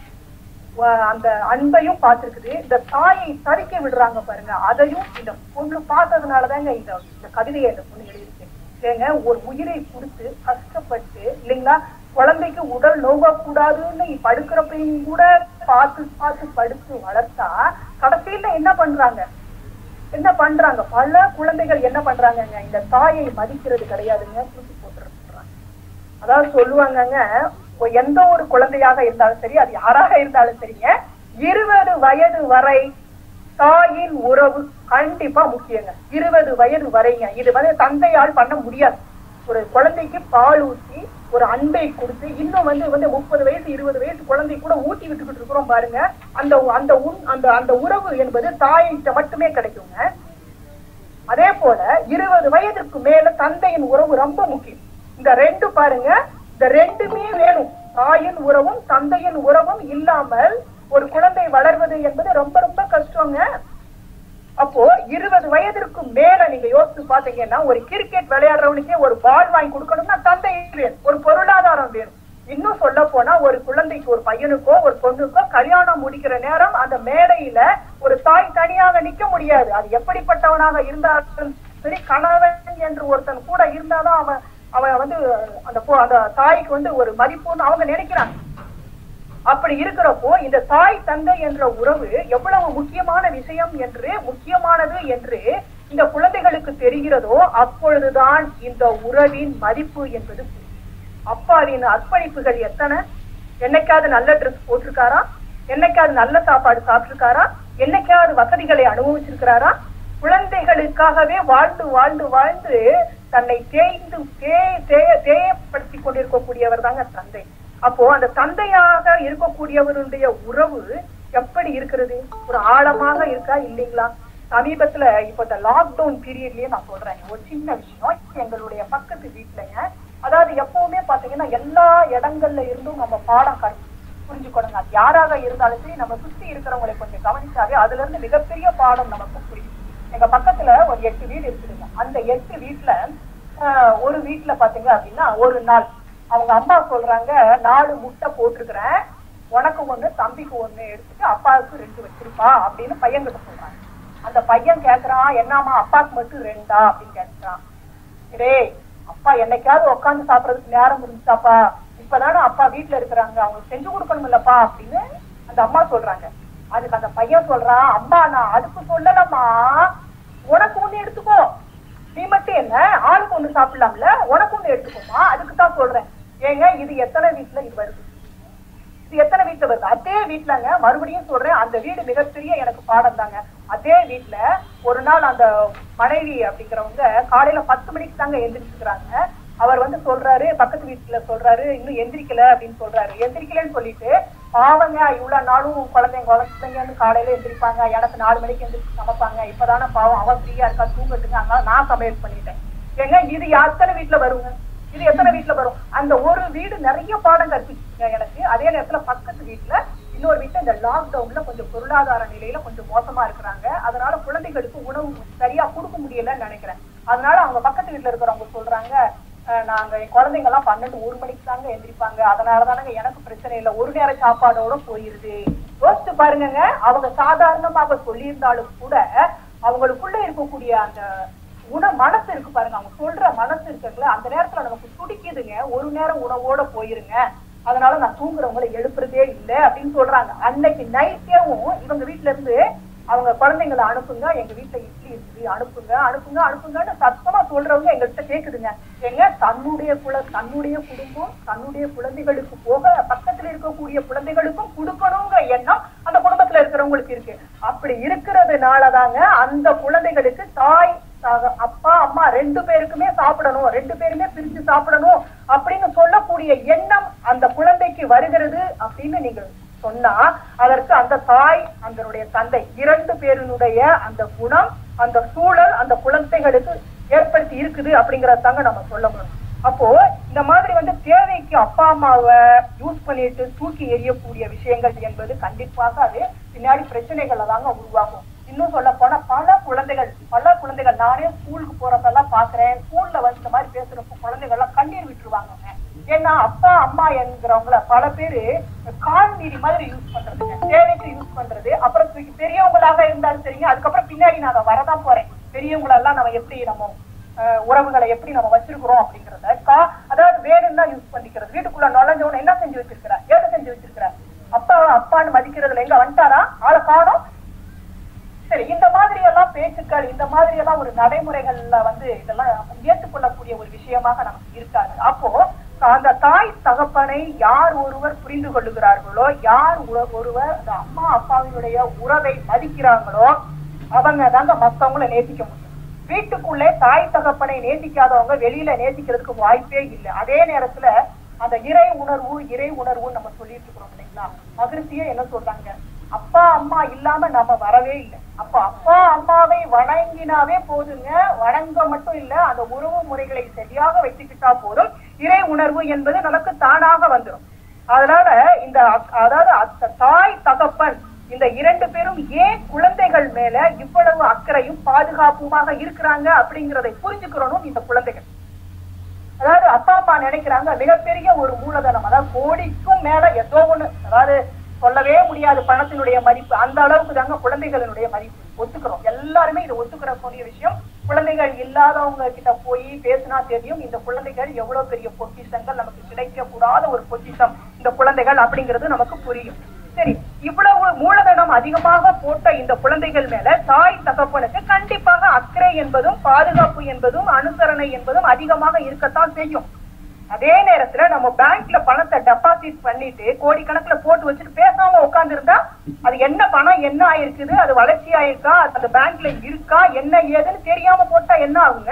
வ- அந்த அன்பையும் பார்த்திருக்குது இந்த தாயை தரிக்க விடுறாங்க பாருங்க அதையும் இந்த பொண்ணு பார்த்ததுனாலதாங்க இந்த இந்த கவிதையை இந்த பொண்ணு எழுதியிருக்கு ஏங்க ஒரு உயிரை கொடுத்து கஷ்டப்பட்டு இல்லைங்களா குழந்தைக்கு உடல் நோகக்கூடாதுன்னு படுக்கிறப்பையும் கூட பார்த்து பார்த்து படுத்து வளர்த்தா கடைசியில என்ன பண்றாங்க என்ன பண்றாங்க பல குழந்தைகள் என்ன பண்றாங்கங்க இந்த தாயை மதிக்கிறது கிடையாதுங்க தூக்கி போட்டுறாங்க அதாவது சொல்லுவாங்கங்க ஒ- எந்த ஒரு குழந்தையாக இருந்தாலும் சரி அது யாராக இருந்தாலும் சரிங்க இருபது வயது வரை தாயின் உறவு கண்டிப்பா முக்கியங்க இருபது வயது வரைங்க இது வந்து தந்தையால் பண்ண முடியாது ஒரு குழந்தைக்கு பால் ஊற்றி ஒரு அன்பை கொடுத்து இன்னும் வந்து வந்து முப்பது வயசு இருபது வயசு குழந்தை கூட ஊட்டி விட்டுக்கிட்டு இருக்கிறோம் பாருங்க அந்த அந்த உன் அந்த அந்த உறவு என்பது தாயிட்ட மட்டுமே கிடைக்குங்க அதே போல இருபது வயதுக்கு மேல தந்தையின் உறவு ரொம்ப முக்கியம் இந்த ரெண்டு பாருங்க இந்த ரெண்டுமே வேணும் தாயின் உறவும் தந்தையின் உறவும் இல்லாமல் ஒரு குழந்தை வளர்வது என்பது ரொம்ப ரொம்ப கஷ்டங்க அப்போ இருபது வயதிற்கு மேல நீங்க யோசிச்சு பாத்தீங்கன்னா ஒரு கிரிக்கெட் விளையாடுறவனுக்கே ஒரு பால் வாங்கி கொடுக்கணும்னா தந்தை வேணும் ஒரு பொருளாதாரம் வேணும் இன்னும் சொல்ல போனா ஒரு குழந்தைக்கு ஒரு பையனுக்கோ ஒரு பொண்ணுக்கோ கல்யாணம் முடிக்கிற நேரம் அந்த மேடையில ஒரு தாய் தனியாக நிக்க முடியாது அது எப்படிப்பட்டவனாக இருந்தாலும் சரி கணவன் என்று ஒருத்தன் கூட இருந்தாதான் அவன் அவன் வந்து அந்த பொ- அந்த தாய்க்கு வந்து ஒரு மதிப்புன்னு அவங்க நினைக்கிறாங்க அப்படி இருக்கிறப்போ இந்த தாய் தந்தை என்ற உறவு எவ்வளவு முக்கியமான விஷயம் என்று முக்கியமானது என்று இந்த குழந்தைகளுக்கு தெரிகிறதோ அப்பொழுதுதான் இந்த உறவின் மதிப்பு என்பது புரியும். அப்பாவின் அர்ப்பணிப்புகள் எத்தனை என்னைக்காவது நல்ல ட்ரெஸ் போட்டிருக்காரா என்னைக்காவது நல்ல சாப்பாடு சாப்பிட்டிருக்காரா என்னைக்காவது வசதிகளை அனுபவிச்சிருக்கிறாரா குழந்தைகளுக்காகவே வாழ்ந்து வாழ்ந்து வாழ்ந்து தன்னை தேய்ந்து தே- தே- தேயப்படுத்திக் கொண்டிருக்கக்கூடியவர் தாங்க தந்தை அப்போ அந்த தந்தையாக இருக்கக்கூடியவருடைய உறவு எப்படி இருக்கிறது ஒரு ஆழமாக இருக்கா இல்லைங்களா சமீபத்துல இப்ப இந்த லாக்டவுன் பீரியட்லயே நான் சொல்றேன் ஒரு சின்ன விஷயம் எங்களுடைய பக்கத்து வீட்டுலங்க அதாவது எப்பவுமே பாத்தீங்கன்னா எல்லா இடங்கள்ல இருந்தும் நம்ம பாடம் கற்று புரிஞ்சுக்கணுங்க அது யாராக இருந்தாலும் சரி நம்ம சுத்தி இருக்கிறவங்களை கொஞ்சம் கவனிச்சாவே அதுல இருந்து மிகப்பெரிய பாடம் நமக்கு புரியும் எங்க பக்கத்துல ஒரு எட்டு வீடு இருக்குதுங்க அந்த எட்டு வீட்டுல ஆஹ், ஒரு வீட்டுல பாத்தீங்க அப்படின்னா ஒரு நாள் அவங்க அம்மா சொல்றாங்க நாலு முட்டை போட்டிருக்கிறேன் உனக்கு ஒண்ணு தம்பிக்கு ஒண்ணு எடுத்துட்டு அப்பாவுக்கு ரெண்டு வச்சிருப்பா அப்படின்னு பையன்கிட்ட சொல்றாங்க அந்த பையன் கேக்குறான் என்னம்மா அப்பாவுக்கு மட்டும் ரெண்டா அப்படின்னு கேக்குறான் டேய் அப்பா என்னைக்காவது உட்கார்ந்து சாப்பிடறதுக்கு நேரம் இருந்துச்சாப்பா இப்பதானே அப்பா வீட்டுல இருக்கிறாங்க அவங்களுக்கு செஞ்சு கொடுக்கணும் இல்லப்பா அப்படின்னு அந்த அம்மா சொல்றாங்க அதுக்கு அந்த பையன் சொல்றான் அம்மா நான் அதுக்கு சொல்லலம்மா உனக்கு ஒண்ணு எடுத்துக்கோ நீ மட்டும் என்ன ஆளுக்கு ஒண்ணு சாப்பிடலாம்ல உனக்கு ஒண்ணு எடுத்துக்கோமா அதுக்கு தான் சொல்றேன் ஏங்க இது எத்தனை வீட்டுல இது வருது இது எத்தனை வீட்டுல வருது அதே வீட்டுலங்க மறுபடியும் சொல்றேன் அந்த வீடு மிகப்பெரிய எனக்கு பாடம் தாங்க அதே வீட்டுல ஒரு நாள் அந்த மனைவி அப்படிங்கிறவங்க காலையில பத்து மணிக்கு தாங்க எந்திரிச்சுக்கிறாங்க அவர் வந்து சொல்றாரு பக்கத்து வீட்டுல சொல்றாரு இன்னும் எந்திரிக்கல அப்படின்னு சொல்றாரு எந்திரிக்கலன்னு சொல்லிட்டு பாவங்க இவ்வளவு நாளும் குழந்தைங்க குழந்தைங்க வந்து காலையில எந்திரிப்பாங்க எனக்கு நாலு மணிக்கு எந்திரிச்சு சமைப்பாங்க இப்பதானே பாவம் அவ ஃப்ரீயா இருக்கா தூங்கட்டுங்க அதனால நான் சமையல் பண்ணிட்டேன் ஏங்க இது எத்தனை வீட்டுல வருங்க இது எத்தனை வீட்டுல வரும் அந்த ஒரு வீடு நிறைய பாடம் கற்பிச்சுங்க எனக்கு அதே நேரத்துல பக்கத்து வீட்டுல இன்னொரு வீட்டுல இந்த லாக்டவுன்ல கொஞ்சம் பொருளாதார நிலையில கொஞ்சம் மோசமா இருக்கிறாங்க அதனால குழந்தைகளுக்கு உணவு சரியா கொடுக்க முடியலன்னு நினைக்கிறேன் அதனால அவங்க பக்கத்து வீட்டுல இருக்கிறவங்க சொல்றாங்க அஹ், நாங்க என் குழந்தைங்க எல்லாம் பன்னெண்டு ஒரு மணிக்கு தாங்க எந்திரிப்பாங்க அதனாலதானங்க எனக்கு பிரச்சனை இல்லை ஒரு நேர சாப்பாடோட போயிருது யோசிச்சு பாருங்கங்க அவங்க சாதாரணமாக சொல்லியிருந்தாலும் கூட அவங்களுக்குள்ள இருக்கக்கூடிய அந்த உண மனசு இருக்கு பாருங்க அவங்க சொல்ற மனசு இருக்குல்ல அந்த நேரத்துல நமக்கு துடிக்குதுங்க ஒரு நேரம் உணவோட போயிருங்க அதனால நான் தூங்குறவங்களை எழுப்புறதே இல்லை அப்படின்னு சொல்றாங்க அன்னைக்கு நைட்டேவும் இவங்க வீட்ல இருந்து அவங்க குழந்தைங்களை அனுப்புங்க எங்க வீட்டுல இட்லி இருக்குது அனுப்புங்க அனுப்புங்க அனுப்புங்கன்னு சத்தமா சொல்றவங்க எங்கள்கிட்ட கேக்குதுங்க எங்க தன்னுடைய குல தன்னுடைய குடும்பம் தன்னுடைய குழந்தைகளுக்கு போக பக்கத்துல இருக்கக்கூடிய குழந்தைகளுக்கும் கொடுக்கணுங்கிற எண்ணம் அந்த குடும்பத்துல இருக்கிறவங்களுக்கு இருக்கு அப்படி இருக்கிறதுனாலதாங்க அந்த குழந்தைகளுக்கு தாய் தாக- அப்பா அம்மா ரெண்டு பேருக்குமே சாப்பிடணும் ரெண்டு பேருமே பிரிச்சு சாப்பிடணும் அப்படின்னு சொல்லக்கூடிய எண்ணம் அந்த குழந்தைக்கு வருகிறது அப்படின்னு நீங்க சொன்னா அதற்கு அந்த தாய் அதனுடைய தந்தை இரண்டு பேரினுடைய அந்த குணம் அந்த சூழல் அந்த குழந்தைகளுக்கு ஏற்படுத்தி இருக்குது அப்படிங்கறதாங்க நம்ம சொல்ல முடியும் அப்போ இந்த மாதிரி வந்து தேவைக்கு அப்பா அம்மாவை யூஸ் பண்ணிட்டு தூக்கி எறியக்கூடிய விஷயங்கள் என்பது கண்டிப்பாக அது பின்னாடி பிரச்சனைகளை தாங்க உருவாகும் இன்னும் சொல்ல போனா பல குழந்தைகள் பல குழந்தைகள் நானே ஸ்கூலுக்கு போறப்பெல்லாம் பாக்குறேன் ஸ்கூல்ல வந்து இந்த மாதிரி பேசுறப்ப குழந்தைகள் எல்லாம் கண்ணீர் விட்டுருவாங்க ஏன்னா அப்பா அம்மா என்கிறவங்கள பல பேரு கால் நீதி மாதிரி யூஸ் பண்றதுங்க தேவைக்கு யூஸ் பண்றது அப்புறம் தூக்கி பெரியவங்களாக இருந்தாலும் சரிங்க அதுக்கப்புறம் பின்னாடி நான் அதை வரதான் போறேன் பெரியவங்களெல்லாம் நம்ம எப்படி நம்ம அஹ், உறவுகளை எப்படி நம்ம வச்சிருக்கிறோம் அப்படிங்கறத கா- அதாவது வேணும்னா யூஸ் பண்ணிக்கிறது வீட்டுக்குள்ள நுழைஞ்சவன என்ன செஞ்சு வச்சிருக்கிற ஏதை செஞ்சு வச்சிருக்கிற அப்பா அப்பான்னு மதிக்கிறதுல எங்க வந்துட்டாரா ஆளை காணோம் சரி இந்த மாதிரி எல்லாம் பேச்சுக்கள் இந்த மாதிரி எல்லாம் ஒரு நடைமுறைகள்ல வந்து இதெல்லாம் ஏற்றுக்கொள்ளக்கூடிய ஒரு விஷயமாக நமக்கு இருக்காது அப்போ அந்த தாய் தகப்பனை யார் ஒருவர் புரிந்து கொள்ளுகிறார்களோ யார் ஒ- ஒருவர் அந்த அம்மா அப்பாவினுடைய உறவை மதிக்கிறாங்களோ அவங்க தாங்க மத்தவங்கள நேசிக்க முடியும் வீட்டுக்குள்ளே தாய் தகப்பனை நேசிக்காதவங்க வெளியில நேசிக்கிறதுக்கு வாய்ப்பே இல்லை அதே நேரத்துல அந்த இறை உணர்வு இறை உணர்வு நம்ம சொல்லிட்டு இருக்கிறோம் இல்லைங்களா மகிழ்ச்சியே என்ன சொல்றாங்க அப்பா அம்மா இல்லாம நம்ம வரவே இல்லை அப்ப அப்பா அம்மாவை வணங்கினாவே போதுங்க வணங்க மட்டும் இல்ல அந்த உறவு முறைகளை சரியாக வச்சுக்கிட்டா போதும் இறை உணர்வு என்பது நமக்கு தானாக வந்துடும் அதனால இந்த அக்- அதாவது அந்த தாய் தகப்பன் இந்த இரண்டு பேரும் ஏன் குழந்தைகள் மேல இவ்வளவு அக்கறையும் பாதுகாப்புமாக இருக்கிறாங்க அப்படிங்கறதை புரிஞ்சுக்கிறணும் இந்த குழந்தைகள் அதாவது அப்பா அம்மா நினைக்கிறாங்க மிகப்பெரிய ஒரு மூலதனம் அதாவது கோடிக்கும் மேல ஏதோ ஒண்ணு அதாவது சொல்லவே முடியாது பணத்தினுடைய மதிப்பு அந்த அளவுக்கு தாங்க குழந்தைகளினுடைய மதிப்பு ஒத்துக்கிறோம் எல்லாருமே இதை ஒத்துக்கிறக்கூடிய விஷயம் குழந்தைகள் இல்லாதவங்க கிட்ட போய் பேசினா தெரியும் இந்த குழந்தைகள் எவ்வளவு பெரிய பொக்கிஷங்கள் நமக்கு கிடைக்க கூடாத ஒரு பொக்கிஷம் இந்த குழந்தைகள் அப்படிங்கிறது நமக்கு புரியும் சரி இவ்வளவு மூலதனம் அதிகமாக போட்ட இந்த குழந்தைகள் மேல தாய் தகப்பனுக்கு கண்டிப்பாக அக்கறை என்பதும் பாதுகாப்பு என்பதும் அனுசரணை என்பதும் அதிகமாக இருக்கத்தான் செய்யும் அதே நேரத்துல நம்ம பேங்க்ல பணத்தை டெபாசிட் பண்ணிட்டு கோடிக்கணக்குல போட்டு வச்சுட்டு பேசாம உட்கார்ந்திருந்தா அது என்ன பணம் என்ன ஆயிருக்குது அது வளர்ச்சி ஆயிருக்கா அது அந்த பேங்க்ல இருக்கா என்ன ஏதுன்னு தெரியாம போட்டா என்ன ஆகுங்க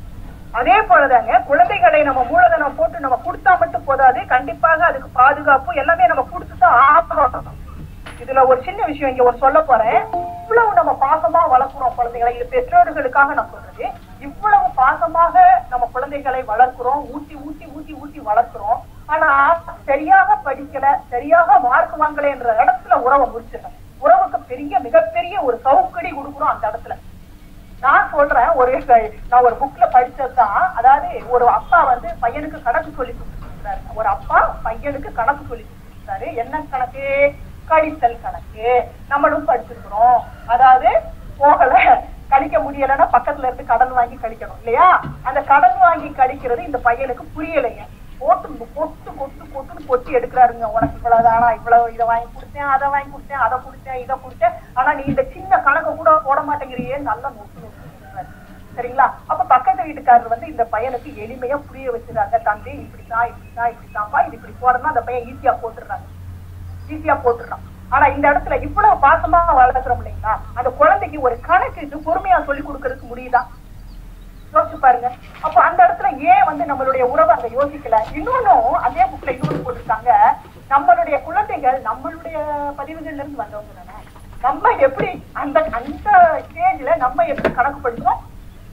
அதே போலதாங்க குழந்தைகளை நம்ம மூலதனம் போட்டு நம்ம கொடுத்தா மட்டும் போதாது கண்டிப்பாக அதுக்கு பாதுகாப்பு எல்லாமே நம்ம கொடுத்துதான் ஆகணும் இதுல ஒரு சின்ன விஷயம் இங்க ஒரு சொல்ல போறேன் இவ்வளவு நம்ம பாசமா வளர்க்கிறோம் குழந்தைகளை இது பெற்றோர்களுக்காக நான் சொல்றது இவ்வளவு பாசமாக நம்ம குழந்தைகளை வளர்க்கிறோம் ஊட்டி ஊட்டி ஊட்டி ஊட்டி வளர்க்கிறோம் ஆனா சரியாக படிக்கல சரியாக மார்க் வாங்கலைன்ற இடத்துல உறவை முடிச்சிடணும் உறவுக்கு பெரிய மிகப்பெரிய ஒரு சவுக்கடி கொடுக்குறோம் அந்த இடத்துல நான் சொல்றேன் ஒரு நான் ஒரு புக்ல படிச்சதுதான் அதாவது ஒரு அப்பா வந்து பையனுக்கு கணக்கு சொல்லி கொடுத்துருக்காரு ஒரு அப்பா பையனுக்கு கணக்கு சொல்லி கொடுத்துருக்காரு என்ன கணக்கு கழித்தல் கணக்கு நம்மளும் படிச்சிருக்கிறோம் அதாவது போகல கழிக்க முடியலைன்னா பக்கத்துல இருந்து கடன் வாங்கி கழிக்கணும் இல்லையா அந்த கடன் வாங்கி கழிக்கிறது இந்த பையனுக்கு புரியலைங்க போட்டு கொட்டு கொட்டு கொட்டுன்னு கொட்டி எடுக்கிறாருங்க உனக்கு இவ்வளவுதானா இவ்வளவு இதை வாங்கி கொடுத்தேன் அதை வாங்கி கொடுத்தேன் அதை கொடுத்தேன் இதை கொடுத்தேன் ஆனா நீ இந்த சின்ன கணக்கை கூட போட மாட்டேங்கிறியே நல்லா நொட்டு நொட்டு நொட்டுறாரு. சரிங்களா அப்ப பக்கத்து வீட்டுக்காரர் வந்து இந்த பையனுக்கு எளிமையா புரிய வச்சிருக்காங்க தம்பி இப்படித்தான் இப்படித்தான் இப்படித்தான்ப்பா இது இப்படி போறதுன்னா அந்த பையன் ஈஸியா போட்டுடுறாங்க ஈஸியா போட்டுடலாம் ஆனா இந்த இடத்துல இவ்வளவு பாசமா வளர்க்குறோம் இல்லைங்களா அந்த குழந்தைக்கு ஒரு கணக்கு இது பொறுமையா சொல்லி கொடுக்கறதுக்கு முடியுதா யோசிச்சு பாருங்க அப்ப அந்த இடத்துல ஏன் வந்து நம்மளுடைய உறவை அங்க யோசிக்கல இன்னொன்னும் அதே புக்ல இன்னொன்னு போட்டிருக்காங்க நம்மளுடைய குழந்தைகள் நம்மளுடைய பதிவுகள்ல இருந்து வந்தவங்க தானே நம்ம எப்படி அந்த அந்த ஸ்டேஜ்ல நம்ம எப்படி கணக்கு படிக்கிறோம்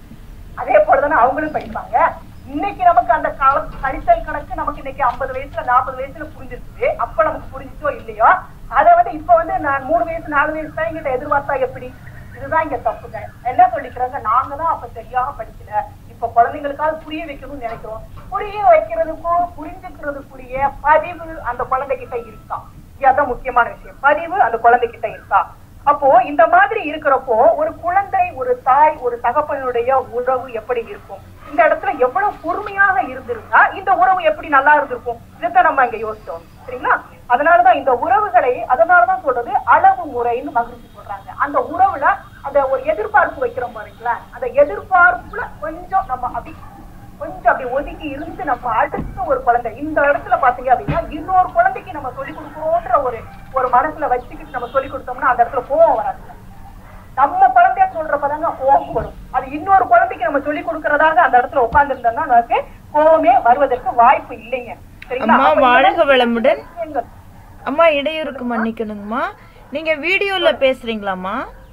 அதே போலதானே அவங்களும் படிப்பாங்க இன்னைக்கு நமக்கு அந்த கால கழித்தல் கணக்கு நமக்கு இன்னைக்கு ஐம்பது வயசுல நாற்பது வயசுல புரிஞ்சிருச்சு அப்ப நமக்கு புரிஞ்சுச்சோ இல்லையோ அதை வந்து இப்ப வந்து நான் மூணு வயசு நாலு வயசு தான் எங்கிட்ட எதிர்பார்த்தா எப்படி இதுதான் இங்க தப்புங்க என்ன சொல்லிக்கிறாங்க நாங்க தான் அப்ப சரியாக படிக்கல இப்ப குழந்தைங்களுக்காவது புரிய வைக்கணும்னு நினைக்கிறோம் புரிய வைக்கிறதுக்கும் புரிஞ்சுக்கிறதுக்குரிய பதிவு அந்த குழந்தைகிட்ட இருக்கா இதுதான் முக்கியமான விஷயம் பதிவு அந்த குழந்தைகிட்ட இருக்கா அப்போ இந்த மாதிரி இருக்கிறப்போ ஒரு குழந்தை ஒரு தாய் ஒரு தகப்பனுடைய உறவு எப்படி இருக்கும் இந்த இடத்துல எவ்வளவு பொறுமையாக இருந்திருந்தா இந்த உறவு எப்படி நல்லா இருந்திருக்கும் இதைத்தான் நம்ம இங்க யோசிச்சோம் சரிங்களா அதனாலதான் இந்த உறவுகளை அதனாலதான் சொல்றது அளவு முறைன்னு மகிழ்ச்சி சொல்றாங்க அந்த உறவுல அந்த ஒரு எதிர்பார்ப்பு வைக்கிறோம் பாருங்களா அந்த எதிர்பார்ப்புல கொஞ்சம் நம்ம அப்படி கொஞ்சம் அப்படி ஒதுக்கி இருந்து நம்ம அடுத்த ஒரு குழந்தை இந்த இடத்துல பாத்தீங்க அப்படின்னா இன்னொரு குழந்தைக்கு நம்ம சொல்லி கொடுக்குறோன்ற ஒரு ஒரு மனசுல வச்சுக்கிட்டு நம்ம சொல்லி கொடுத்தோம்னா அந்த இடத்துல கோவம் வராது நம்ம குழந்தைய சொல்றப்பதாங்க கோபம் வரும் அது இன்னொரு குழந்தைக்கு நம்ம சொல்லி கொடுக்கறதாக அந்த இடத்துல உட்கார்ந்து இருந்தோம்னா நமக்கு கோவமே வருவதற்கு வாய்ப்பு இல்லைங்க சரிங்களா அம்மா, அப்ப இந்த வாழ்க மாதிரி வளமுடன். விஷயங்கள். அம்மா இடையூறுக்கு மன்னிக்கணுங்கம்மா நீங்க வீடியோல பேசுறீங்களாம்மா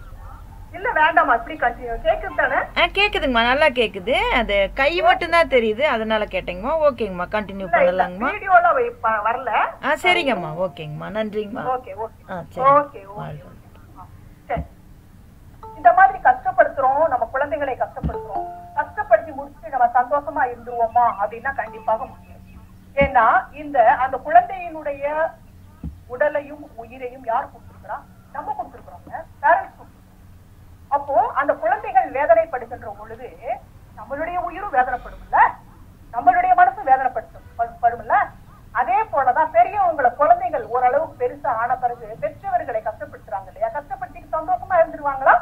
இல்ல வேண்டாமா இப்படி கண்டினியூ கேக்குது தானே ஆ கேக்குதுங்கம்மா நல்லா கேக்குது அது கை மட்டும்தான் தெரியுது அதனால கேட்டேங்கம்மா ஓகேங்கம்மா கண்டினியூ பண்ணலாங்கம்மா வீடியோல வரல ஆ சரிங்கம்மா ஓகேங்கம்மா நன்றிங்கம்மா ஓகே ஓகே ஆ சரி ஓகே ஓகே வாழ்க. சரி. இந்த மாதிரி கஷ்டப்படுத்துறோம் நம்ம குழந்தைகளை கஷ்டப்படுத்துறோம் கஷ்டப்படுத்தி முடிச்சுட்டு நம்ம சந்தோஷமா இருந்துருவோமா அப்படின்னா கண்டிப்பாக முடியும் ஏன்னா இந்த அந்த குழந்தையினுடைய உடலையும் உயிரையும் யார் கொடுத்திருக்கிறா நம்ம கொடுத்திருக்கிறோங்க பேரண்ட்ஸ் அப்போ அந்த குழந்தைகள் வேதனைப்படுகின்ற பொழுது நம்மளுடைய உயிரும் வேதனைப்படும்ல நம்மளுடைய மனசும் வேதனைப்படுத்தும் படு- படும்ல அதே போலதான் பெரியவங்களை குழந்தைகள் ஓரளவுக்கு பெருசா ஆன பிறகு பெற்றவர்களை கஷ்டப்படுத்துறாங்க இல்லையா கஷ்டப்படுத்திட்டு சந்தோஷமா இருந்துருவாங்களா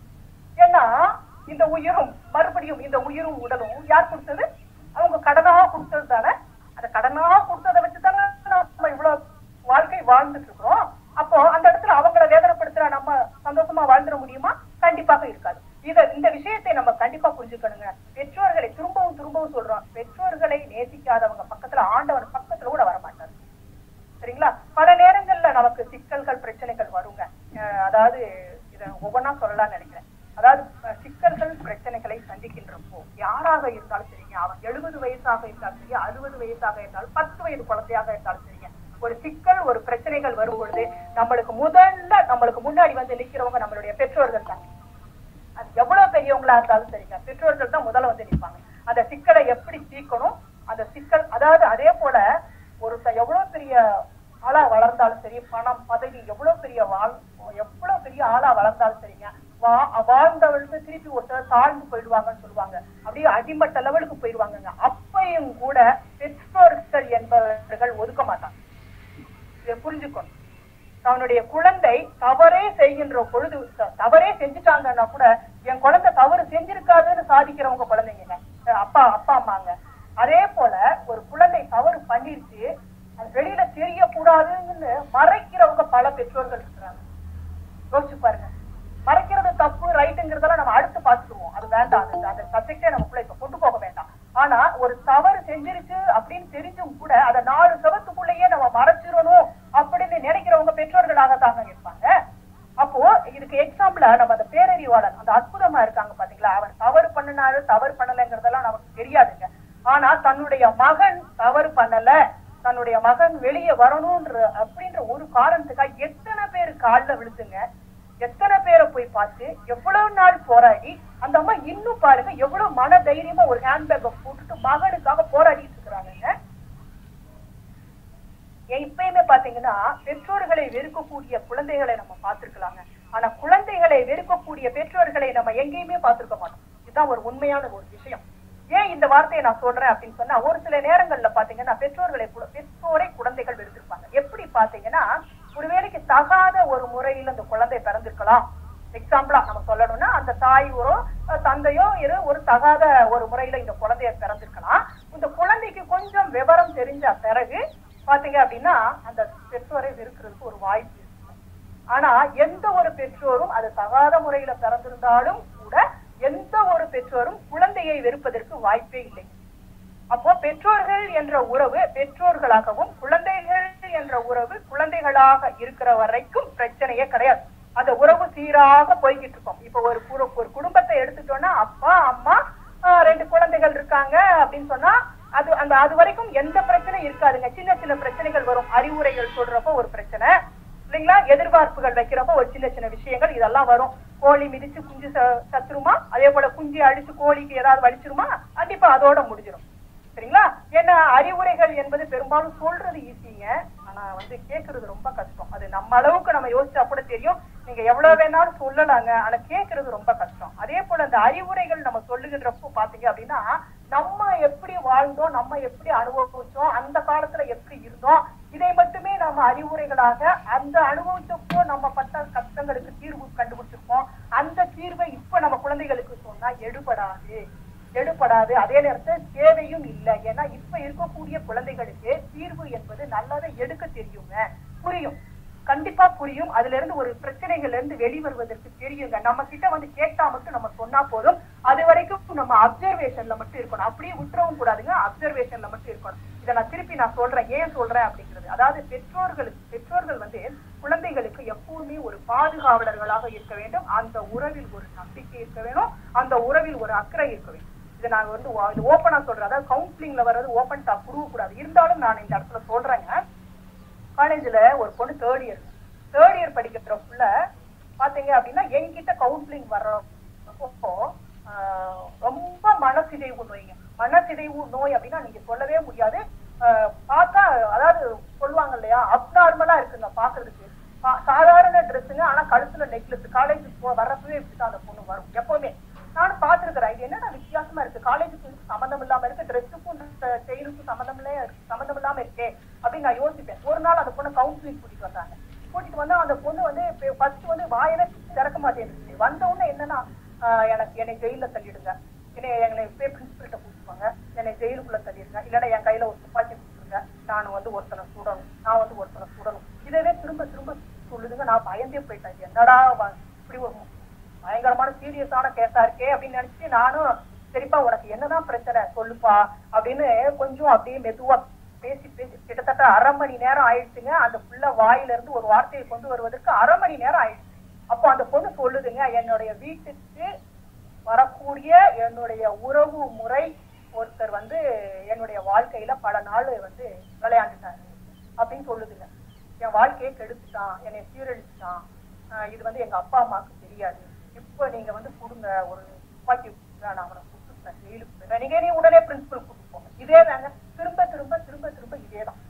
ஏன்னா இந்த உயிரும் மறுபடியும் இந்த உயிரும் உடலும் யார் கொடுத்தது அவங்க கடனா கொடுத்தது தானே அந்த கடனா கொடுத்ததை வச்சு தானே நம்ம இவ்வளவு வாழ்க்கை வாழ்ந்துட்டு இருக்கிறோம் அப்போ அந்த இடத்துல அவங்கள வேதனைப்படுத்துற நம்ம சந்தோஷமா வாழ்ந்துட முடியுமா கண்டிப்பாக இருக்காது இத இந்த விஷயத்தை நம்ம கண்டிப்பா புரிஞ்சுக்கணுங்க பெற்றோர்களை திரும்பவும் திரும்பவும் சொல்றோம் பெற்றோர்களை நேசிக்காதவங்க பக்கத்துல ஆண்டவன் பக்கத்துல கூட வர மாட்டார் சரிங்களா பல நேரங்கள்ல நமக்கு சிக்கல்கள் பிரச்சனைகள் வருங்க அஹ் அதாவது இத ஒவ்வொன்றா சொல்லலாம்னு நினைக்கிறேன் அதாவது அஹ் சிக்கல்கள் பிரச்சனைகளை சந்திக்கின்றப்போ யாராக இருந்தாலும் சரிங்க அவன் எழுபது வயசாக இருந்தாலும் சரி அறுபது வயசாக இருந்தாலும் பத்து வயது குழந்தையாக இருந்தாலும் சரிங்க ஒரு சிக்கல் ஒரு பிரச்சனைகள் வரும் பொழுது நம்மளுக்கு முதல்ல நம்மளுக்கு முன்னாடி வந்து நிக்கிறவங்க நம்மளுடைய பெற்றோர்கள் தான் அது எவ்வளவு பெரியவங்களா இருந்தாலும் சரிங்க பெற்றோர்கள் தான் முதல்ல வந்து நிற்பாங்க அந்த சிக்கலை எப்படி தீர்க்கணும் அந்த சிக்கல் அதாவது அதே போல ஒருத்தர் எவ்வளவு பெரிய ஆளா வளர்ந்தாலும் சரி பணம் பதவி எவ்வளவு பெரிய வாழ் எவ்வளவு பெரிய ஆளா வளர்ந்தாலும் சரிங்க வா வாழ்ந்தவளுக்கு திருப்பி ஒருத்தர் தாழ்ந்து போயிடுவாங்கன்னு சொல்லுவாங்க அப்படியே அடிமட்ட லெவலுக்கு போயிடுவாங்கங்க அப்பையும் கூட பெற்றோர்கள் என்பவர்கள் ஒதுக்க மாட்டாங்க இதை புரிஞ்சுக்கணும் தன்னுடைய குழந்தை தவறே செய்கின்ற பொழுது த- தவறே செஞ்சுட்டாங்கன்னா கூட என் குழந்தை தவறு செஞ்சிருக்காதுன்னு சாதிக்கிறவங்க குழந்தைங்க அஹ் அப்பா அப்பா அம்மாங்க அதே போல ஒரு குழந்தை தவறு பண்ணிருச்சு அது வெளியில தெரியக்கூடாதுன்னு மறைக்கிறவங்க பல பெற்றோர்கள் இருக்கிறாங்க யோசிச்சு பாருங்க மறைக்கிறது தப்பு ரைட்டுங்கிறதெல்லாம் நம்ம அடுத்து பார்த்துக்குவோம் அது வேண்டாம் அது அந்த சப்ஜெக்டே நமக்குள்ள இப்ப கொண்டு போக வேண்டாம் ஆனா ஒரு தவறு செஞ்சிருச்சு அப்படின்னு தெரிஞ்சும் கூட அதை நாலு செவத்துக்குள்ளேயே நம்ம மறைச்சிடணும் அப்படின்னு நினைக்கிறவங்க பெற்றோர்களாக தாங்க இருப்பாங்க அப்போ இதுக்கு எக்ஸாம்பிளா நம்ம அந்த பேரறிவாளன் அந்த அற்புதமா இருக்காங்க பாத்தீங்களா அவர் தவறு பண்ணினாரு தவறு பண்ணலைங்கிறதெல்லாம் நமக்கு தெரியாதுங்க ஆனா தன்னுடைய மகன் தவறு பண்ணல தன்னுடைய மகன் வெளியே வரணும்ன்ற அப்படின்ற ஒரு காரணத்துக்காக எத்தனை பேர் கால்ல விழுந்துங்க எத்தனை பேரை போய் பார்த்து எவ்வளவு நாள் போராடி அந்த அம்மா இன்னும் பாருங்க எவ்வளவு மன தைரியமா ஒரு ஹேண்ட்பேக்கை போட்டுட்டு மகனுக்காக போராடிட்டு இருக்கிறாங்க ஏன் இப்பயுமே பாத்தீங்கன்னா பெற்றோர்களை வெறுக்கக்கூடிய குழந்தைகளை நம்ம பார்த்திருக்கலாங்க ஆனா குழந்தைகளை வெறுக்கக்கூடிய பெற்றோர்களை நம்ம எங்கேயுமே பார்த்திருக்க மாட்டோம் இதுதான் ஒரு உண்மையான ஒரு விஷயம் ஏன் இந்த வார்த்தையை நான் சொல்றேன் அப்படின்னு சொன்னா ஒரு சில நேரங்கள்ல பாத்தீங்கன்னா பெற்றோர்களை குழ- பெற்றோரை குழந்தைகள் வெறுத்திருப்பாங்க எப்படி பாத்தீங்கன்னா ஒரு வேளைக்கு தகாத ஒரு முறையில் அந்த குழந்தை பிறந்திருக்கலாம் எக்ஸாம்பிளா நம்ம சொல்லணும்னா அந்த தாயோரோ அஹ், தந்தையோ இரு ஒரு தகாத ஒரு முறையில இந்த குழந்தைய பிறந்திருக்கலாம் இந்த குழந்தைக்கு கொஞ்சம் விவரம் தெரிஞ்ச பிறகு பாத்தீங்க அப்படின்னா அந்த பெற்றோரை வெறுக்கிறதுக்கு ஒரு வாய்ப்பு இருக்கு ஆனா எந்த ஒரு பெற்றோரும் அது தகாத முறையில பிறந்திருந்தாலும் கூட எந்த ஒரு பெற்றோரும் குழந்தையை வெறுப்பதற்கு வாய்ப்பே இல்லை அப்போ பெற்றோர்கள் என்ற உறவு பெற்றோர்களாகவும் குழந்தைகள் என்ற உறவு குழந்தைகளாக இருக்கிற வரைக்கும் பிரச்சனையே கிடையாது அந்த உறவு சீராக போய்கிட்டு இருக்கும் இப்போ ஒரு குடு- ஒரு குடும்பத்தை எடுத்துட்டோம்னா அப்பா அம்மா ஆஹ், ரெண்டு குழந்தைகள் இருக்காங்க அப்படின்னு சொன்னா அது அந்த அது வரைக்கும் எந்த பிரச்சனையும் இருக்காதுங்க சின்ன சின்ன பிரச்சனைகள் வரும் அறிவுரைகள் சொல்றப்போ ஒரு பிரச்சனை இல்லைங்களா எதிர்பார்ப்புகள் வைக்கிறப்போ ஒரு சின்ன சின்ன விஷயங்கள் இதெல்லாம் வரும் கோழி மிதிச்சு குஞ்சு ச- சத்துருமா அதே போல குஞ்சு அடிச்சு கோழிக்கு ஏதாவது வலிச்சிருமா கண்டிப்பா அதோட முடிஞ்சிடும் சரிங்களா ஏன்னா அறிவுரைகள் என்பது பெரும்பாலும் சொல்றது ஈஸிங்க ஆனா வந்து கேக்குறது ரொம்ப கஷ்டம் அது நம்ம அளவுக்கு நம்ம யோசிச்சா கூட தெரியும் நீங்க எவ்வளவு வேணாலும் சொல்லலாங்க ஆனா கேக்குறது ரொம்ப கஷ்டம் அதே போல அந்த அறிவுரைகள் நம்ம சொல்லுகின்றப்போ பாத்தீங்க அப்படின்னா நம்ம எப்படி வாழ்ந்தோம் நம்ம எப்படி அனுபவிச்சோம் அந்த காலத்துல எப்படி இருந்தோம் இதை மட்டுமே நம்ம அறிவுரைகளாக அந்த அனுபவிச்சப்போ நம்ம பட்ட கஷ்டங்களுக்கு தீர்வு கண்டுபிடிச்சிருப்போம் அந்த தீர்வை இப்ப நம்ம குழந்தைகளுக்கு சொன்னா எடுபடாது எடுபடாது அதே நேரத்தில் தேவையும் இல்லை ஏன்னா இப்ப இருக்கக்கூடிய குழந்தைகளுக்கு தீர்வு என்பது நல்லதை எடுக்க தெரியுங்க புரியும் கண்டிப்பா புரியும் அதுல இருந்து ஒரு பிரச்சனைகள்ல இருந்து வெளிவருவதற்கு தெரியுங்க நம்ம கிட்ட வந்து கேட்டா மட்டும் நம்ம சொன்னா போதும் அது வரைக்கும் நம்ம அப்சர்வேஷன்ல மட்டும் இருக்கணும் அப்படியே விட்டுறவும் கூடாதுங்க அப்சர்வேஷன்ல மட்டும் இருக்கணும் இதை நான் திருப்பி நான் சொல்றேன் ஏன் சொல்றேன் அப்படிங்கிறது அதாவது பெற்றோர்களுக்கு பெற்றோர்கள் வந்து குழந்தைகளுக்கு எப்பவுமே ஒரு பாதுகாவலர்களாக இருக்க வேண்டும் அந்த உறவில் ஒரு நம்பிக்கை இருக்க வேணும் அந்த உறவில் ஒரு அக்கறை இருக்க வேண்டும் இதை நான் வந்து வா- இது ஓப்பனா சொல்றேன் அதாவது கவுன்சிலிங்ல வர்றது ஓப்பன் டாக் கொடுக்க கூடாது இருந்தாலும் நான் இந்த இடத்துல சொல்றேங்க காலேஜ்ல ஒரு பொண்ணு தேர்ட் இயர் தேர்ட் இயர் படிக்கிற புள்ள பாத்தீங்க அப்படின்னா என்கிட்ட கவுன்சிலிங் வர்றப்போ ஆஹ், ரொம்ப மனசிதைவு நோய்ங்க மனசிதைவு நோய் அப்படின்னா நீங்க சொல்லவே முடியாது ஆஹ், பார்த்தா அதாவது சொல்லுவாங்க இல்லையா அப்நார்மலா இருக்குங்க பாக்குறதுக்கு பா- சாதாரண ட்ரெஸ்ஸுங்க ஆனா கழுத்துல நெக்லஸ் காலேஜ் வர்றப்பவே இப்படிதான் அந்த பொண்ணு வரும் எப்பவுமே நானும் பார்த்திருக்கிறேன் இது என்னடா வித்தியாசமா இருக்கு காலேஜுக்கு சம்மந்தம் இல்லாம இருக்கு ட்ரெஸ்ஸுக்கும் செயலுக்கும் சம்மந்தம் இல்ல சம்மந்தம் இல்லாம இருக்கே அப்படின்னு நான் யோசிப்பேன் ஒரு நாள் அந்த பொண்ணை கவுன்சிலிங் கூட்டிட்டு வந்தாங்க கூட்டிட்டு வந்தா அந்த பொண்ணு வந்து ஃபர்ஸ்ட் வந்து வாயவே திறக்க மாட்டேங்குது வந்த உடனே என்னன்னா ஆஹ் எனக்கு என்னை ஜெயில தள்ளிடுங்க என்னை என்னை போய் பிரின்சிபல்கிட்ட கூப்பிடுவாங்க என்னை ஜெயிலுக்குள்ள தள்ளிடுங்க இல்லைன்னா என் கையில ஒரு துப்பாக்கி கொடுத்துருங்க நான் வந்து ஒருத்தனை சுடணும் நான் வந்து ஒருத்தனை சுடணும் இதவே திரும்ப திரும்ப சொல்லுதுங்க நான் பயந்தே போயிட்டேன் இது என்னடா வ- இப்படி ஒரு பயங்கரமான சீரியஸான கேஸா இருக்கே அப்படின்னு நினைச்சிட்டு நானும் சரிப்பா உனக்கு என்னதான் பிரச்சனை சொல்லுப்பா அப்படின்னு கொஞ்சம் அப்படியே மெதுவா பேசி பேசி கிட்டத்தட்ட அரை மணி நேரம் ஆயிடுச்சுங்க அந்த புள்ள வாயில இருந்து ஒரு வார்த்தையை கொண்டு வருவதற்கு அரை மணி நேரம் ஆயிடுச்சு அப்போ அந்த பொண்ணு சொல்லுதுங்க என்னுடைய வீட்டுக்கு வரக்கூடிய என்னுடைய உறவு முறை ஒருத்தர் வந்து என்னுடைய வாழ்க்கையில பல நாள் வந்து விளையாண்டுட்டாரு அப்படின்னு சொல்லுதுங்க என் வாழ்க்கையை கெடுத்துட்டான் என்னை சீரழிச்சுட்டான் ஆஹ் இது வந்து எங்க அப்பா அம்மாவுக்கு தெரியாது இப்போ நீங்க வந்து கொடுங்க ஒரு துப்பாக்கி கொடுங்க, நான் அவனை கூப்பிட்டு ஜெயிலுக்கு போயிடுறேன் நீங்க நீ உடனே பிரின்சிபல் கூப்பிட்டு போங்க இதே தாங்க திரும்ப திரும்ப திரும்ப திரும்ப இதே தான்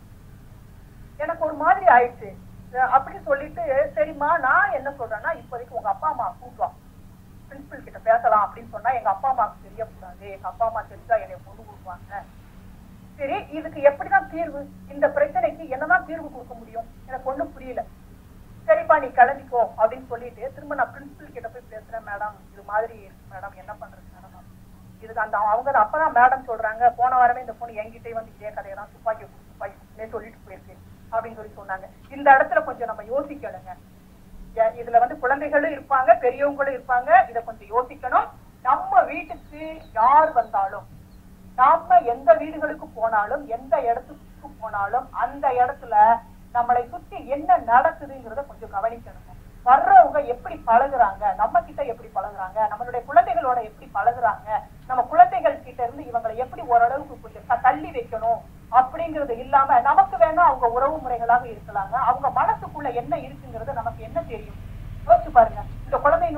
எனக்கு ஒரு மாதிரி ஆயிடுச்சு அஹ் அப்படி சொல்லிட்டு சரிம்மா நான் என்ன சொல்றேன்னா இப்போதைக்கு உங்க அப்பா அம்மா கூப்பிடுவா பிரின்சிபல் கிட்ட பேசலாம் அப்படின்னு சொன்னா எங்க அப்பா அம்மாவுக்கு தெரியக்கூடாது எங்க அப்பா அம்மா தெரிஞ்சா என்னை கொண்டு கொடுப்பாங்க சரி இதுக்கு எப்படிதான் தீர்வு இந்த பிரச்சனைக்கு என்னதான் தீர்வு கொடுக்க முடியும் எனக்கு ஒண்ணும் புரியல சரிப்பா நீ கிளம்பிக்கோ அப்படின்னு சொல்லிட்டு திரும்ப நான் பிரின்சிபல் கிட்ட போய் பேசுறேன் மேடம் இது மாதிரி இருக்கு மேடம் என்ன பண்றது மேடம் இதுக்கு அந்த அவங்க தான் அப்பதான் மேடம் சொல்றாங்க போன வாரமே இந்த பொண்ணு என்கிட்டயே வந்து இதே கதையை தான் துப்பாக்கி கொடு, துப்பாக்கி கொடுன்னே சொல்லிட்டு போயிருக்கு அப்படின்னு சொல்லி சொன்னாங்க இந்த இடத்துல கொஞ்சம் நம்ம யோசிக்கணுங்க ஏ- இதுல வந்து குழந்தைகளும் இருப்பாங்க பெரியவங்களும் இருப்பாங்க இத கொஞ்சம் யோசிக்கணும் நம்ம வீட்டுக்கு யார் வந்தாலும் நாம எந்த வீடுகளுக்கு போனாலும் எந்த இடத்துக்கு போனாலும் அந்த இடத்துல நம்மளை சுத்தி என்ன நடக்குதுங்கிறத கொஞ்சம் கவனிக்கணுங்க வர்றவங்க எப்படி பழகுறாங்க நம்ம கிட்ட எப்படி பழகுறாங்க நம்மளுடைய குழந்தைகளோட எப்படி பழகுறாங்க நம்ம குழந்தைகள் கிட்ட இருந்து இவங்களை எப்படி ஓரளவுக்கு கொஞ்சம் த- தள்ளி வைக்கணும் அப்படிங்கிறது இல்லாம நமக்கு வேணா அவங்க உறவு முறைகளாக இருக்கலாங்க அவங்க மனசுக்குள்ள என்ன இருக்குங்கிறது நமக்கு என்ன தெரியும் யோசிச்சு பாருங்க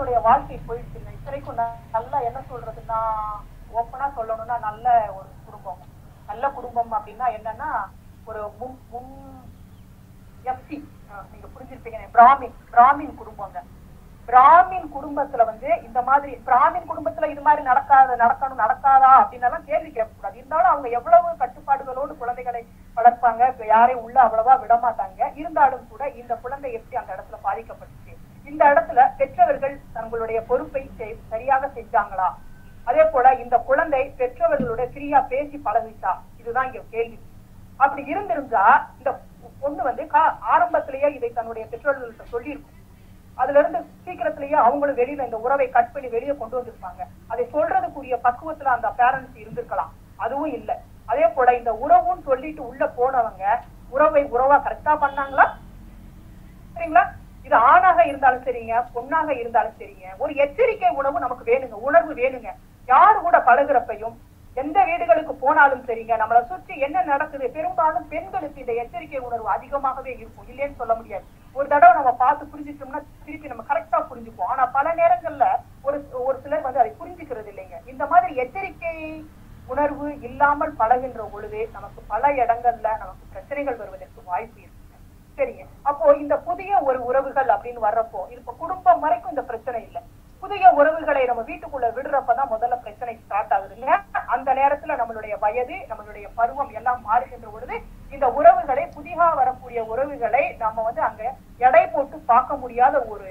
கணவனுடைய வாழ்க்கை போயிடுச்சுங்க இத்தனைக்கும் ந- நல்லா என்ன சொல்றதுன்னா ஓப்பனா சொல்லணும்னா நல்ல ஒரு குடும்பம் நல்ல குடும்பம் அப்படின்னா என்னன்னா ஒரு முன் முன் எஃப்சி நீங்க புரிஞ்சிருப்பீங்க பிராமின் பிராமின் குடும்பங்க பிராமின் குடும்பத்துல வந்து இந்த மாதிரி பிராமின் குடும்பத்துல இது மாதிரி நடக்காத நடக்கணும் நடக்காதா அப்படின்னு எல்லாம் கேள்வி கேட்கக்கூடாது இருந்தாலும் அவங்க எவ்வளவு கட்டுப்பாடுகளோடு குழந்தைகளை வளர்ப்பாங்க இப்ப யாரையும் உள்ள அவ்வளவா விட மாட்டாங்க இருந்தாலும் கூட இந்த குழந்தை எப்படி அந்த இடத்துல பாதிக்கப்பட்டுச்சு இந்த இடத்துல பெற்றவர்கள் தங்களுடைய பொறுப்பை செய்- சரியாக செஞ்சாங்களா அதே போல இந்த குழந்தை பெற்றவர்களோட ஃப்ரீயா பேசி பழகிச்சா இதுதான் இங்க கேள்வி அப்படி இருந்திருந்தா இந்த பொண்ணு வந்து கா- ஆரம்பத்திலேயே இதை தன்னுடைய பெற்றோர்கள்ட்ட சொல்லியிருக்கும் அதுல இருந்து சீக்கிரத்திலேயே அவங்களும் வெளியில இந்த உறவை கட் பண்ணி வெளியே கொண்டு வந்திருப்பாங்க அதை சொல்றதுக்குரிய பக்குவத்துல அந்த பேரண்ட்ஸ் இருந்திருக்கலாம் அதுவும் இல்ல அதே போல இந்த உறவுன்னு சொல்லிட்டு உள்ள போனவங்க உறவை உறவா கரெக்டா பண்ணாங்களா சரிங்களா இது ஆணாக இருந்தாலும் சரிங்க பொண்ணாக இருந்தாலும் சரிங்க ஒரு எச்சரிக்கை உணவு நமக்கு வேணுங்க உணர்வு வேணுங்க யாரு கூட பழகுறப்பையும் எந்த வீடுகளுக்கு போனாலும் சரிங்க நம்மளை சுற்றி என்ன நடக்குது பெரும்பாலும் பெண்களுக்கு இந்த எச்சரிக்கை உணர்வு அதிகமாகவே இருக்கும் இல்லைன்னு சொல்ல முடியாது ஒரு தடவை நம்ம பார்த்து புரிஞ்சுட்டோம்னா திருப்பி நம்ம கரெக்டா புரிஞ்சுப்போம் ஆனா பல நேரங்கள்ல ஒரு ஒரு சிலர் வந்து அதை புரிஞ்சுக்கிறது இல்லைங்க இந்த மாதிரி எச்சரிக்கை உணர்வு இல்லாமல் பழகின்ற பொழுது நமக்கு பல இடங்கள்ல நமக்கு பிரச்சனைகள் வருவதற்கு வாய்ப்பு இருக்கு சரிங்க அப்போ இந்த புதிய ஒரு உறவுகள் அப்படின்னு வர்றப்போ இது இப்ப குடும்பம் வரைக்கும் இந்த பிரச்சனை இல்லை புதிய உறவுகளை நம்ம வீட்டுக்குள்ள விடுறப்பதான் முதல்ல பிரச்சனை ஸ்டார்ட் ஆகுதுங்க அந்த நேரத்துல நம்மளுடைய வயது நம்மளுடைய பருவம் எல்லாம் மாறுகின்ற பொழுது இந்த உறவுகளை புதிதாக வரக்கூடிய உறவுகளை நம்ம வந்து அங்க எடை போட்டு பார்க்க முடியாத ஒரு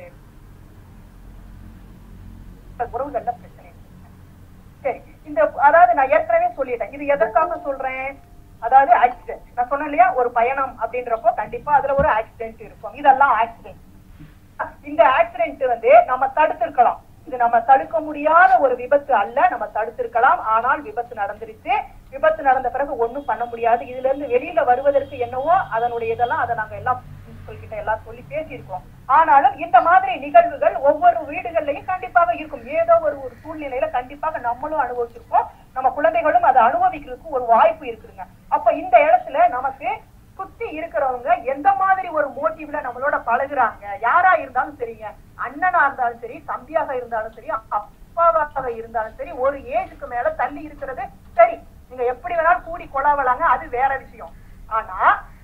உறவுகள்ல பிரச்சனை இருக்கு. சரி இந்த அதாவது நான் ஏற்கனவே சொல்லிட்டேன் இது எதற்காக சொல்றேன் அதாவது ஆக்சிடென்ட் நான் சொன்னேன் இல்லையா ஒரு பயணம் அப்படின்றப்போ கண்டிப்பா அதுல ஒரு ஆக்சிடென்ட் இருக்கும் இதெல்லாம் ஆக்சிடென்ட் இந்த ஆக்சிடென்ட் வந்து நம்ம தடுத்திருக்கலாம் இது நம்ம தடுக்க முடியாத ஒரு விபத்து அல்ல நம்ம தடுத்திருக்கலாம் ஆனால் விபத்து நடந்துருச்சு விபத்து நடந்த பிறகு ஒண்ணும் பண்ண முடியாது இதுல இருந்து வெளியில வருவதற்கு என்னவோ அதனுடைய இதெல்லாம் அதை நாங்க எல்லாம் பிரின்சிபல் கிட்ட எல்லாம் சொல்லி பேசியிருக்கோம் ஆனாலும் இந்த மாதிரி நிகழ்வுகள் ஒவ்வொரு வீடுகள்லயும் கண்டிப்பாக இருக்கும் ஏதோ ஒரு ஒரு சூழ்நிலையில கண்டிப்பாக நம்மளும் அனுபவிச்சிருப்போம் நம்ம குழந்தைகளும் அதை அனுபவிக்கிறதுக்கு ஒரு வாய்ப்பு இருக்குதுங்க அப்ப இந்த இடத்துல நமக்கு சுத்தி இருக்கிறவங்க எந்த மாதிரி ஒரு மோட்டிவ்ல நம்மளோட பழகுறாங்க யாரா இருந்தாலும் சரிங்க அண்ணனா இருந்தாலும் சரி தம்பியாக இருந்தாலும் சரி அப்பாவாக இருந்தாலும் சரி ஒரு ஏஜுக்கு மேல தள்ளி இருக்கிறது சரி நீங்க எப்படி வேணாலும் கூடி கொலாவலாங்க அது வேற விஷயம் ஆனா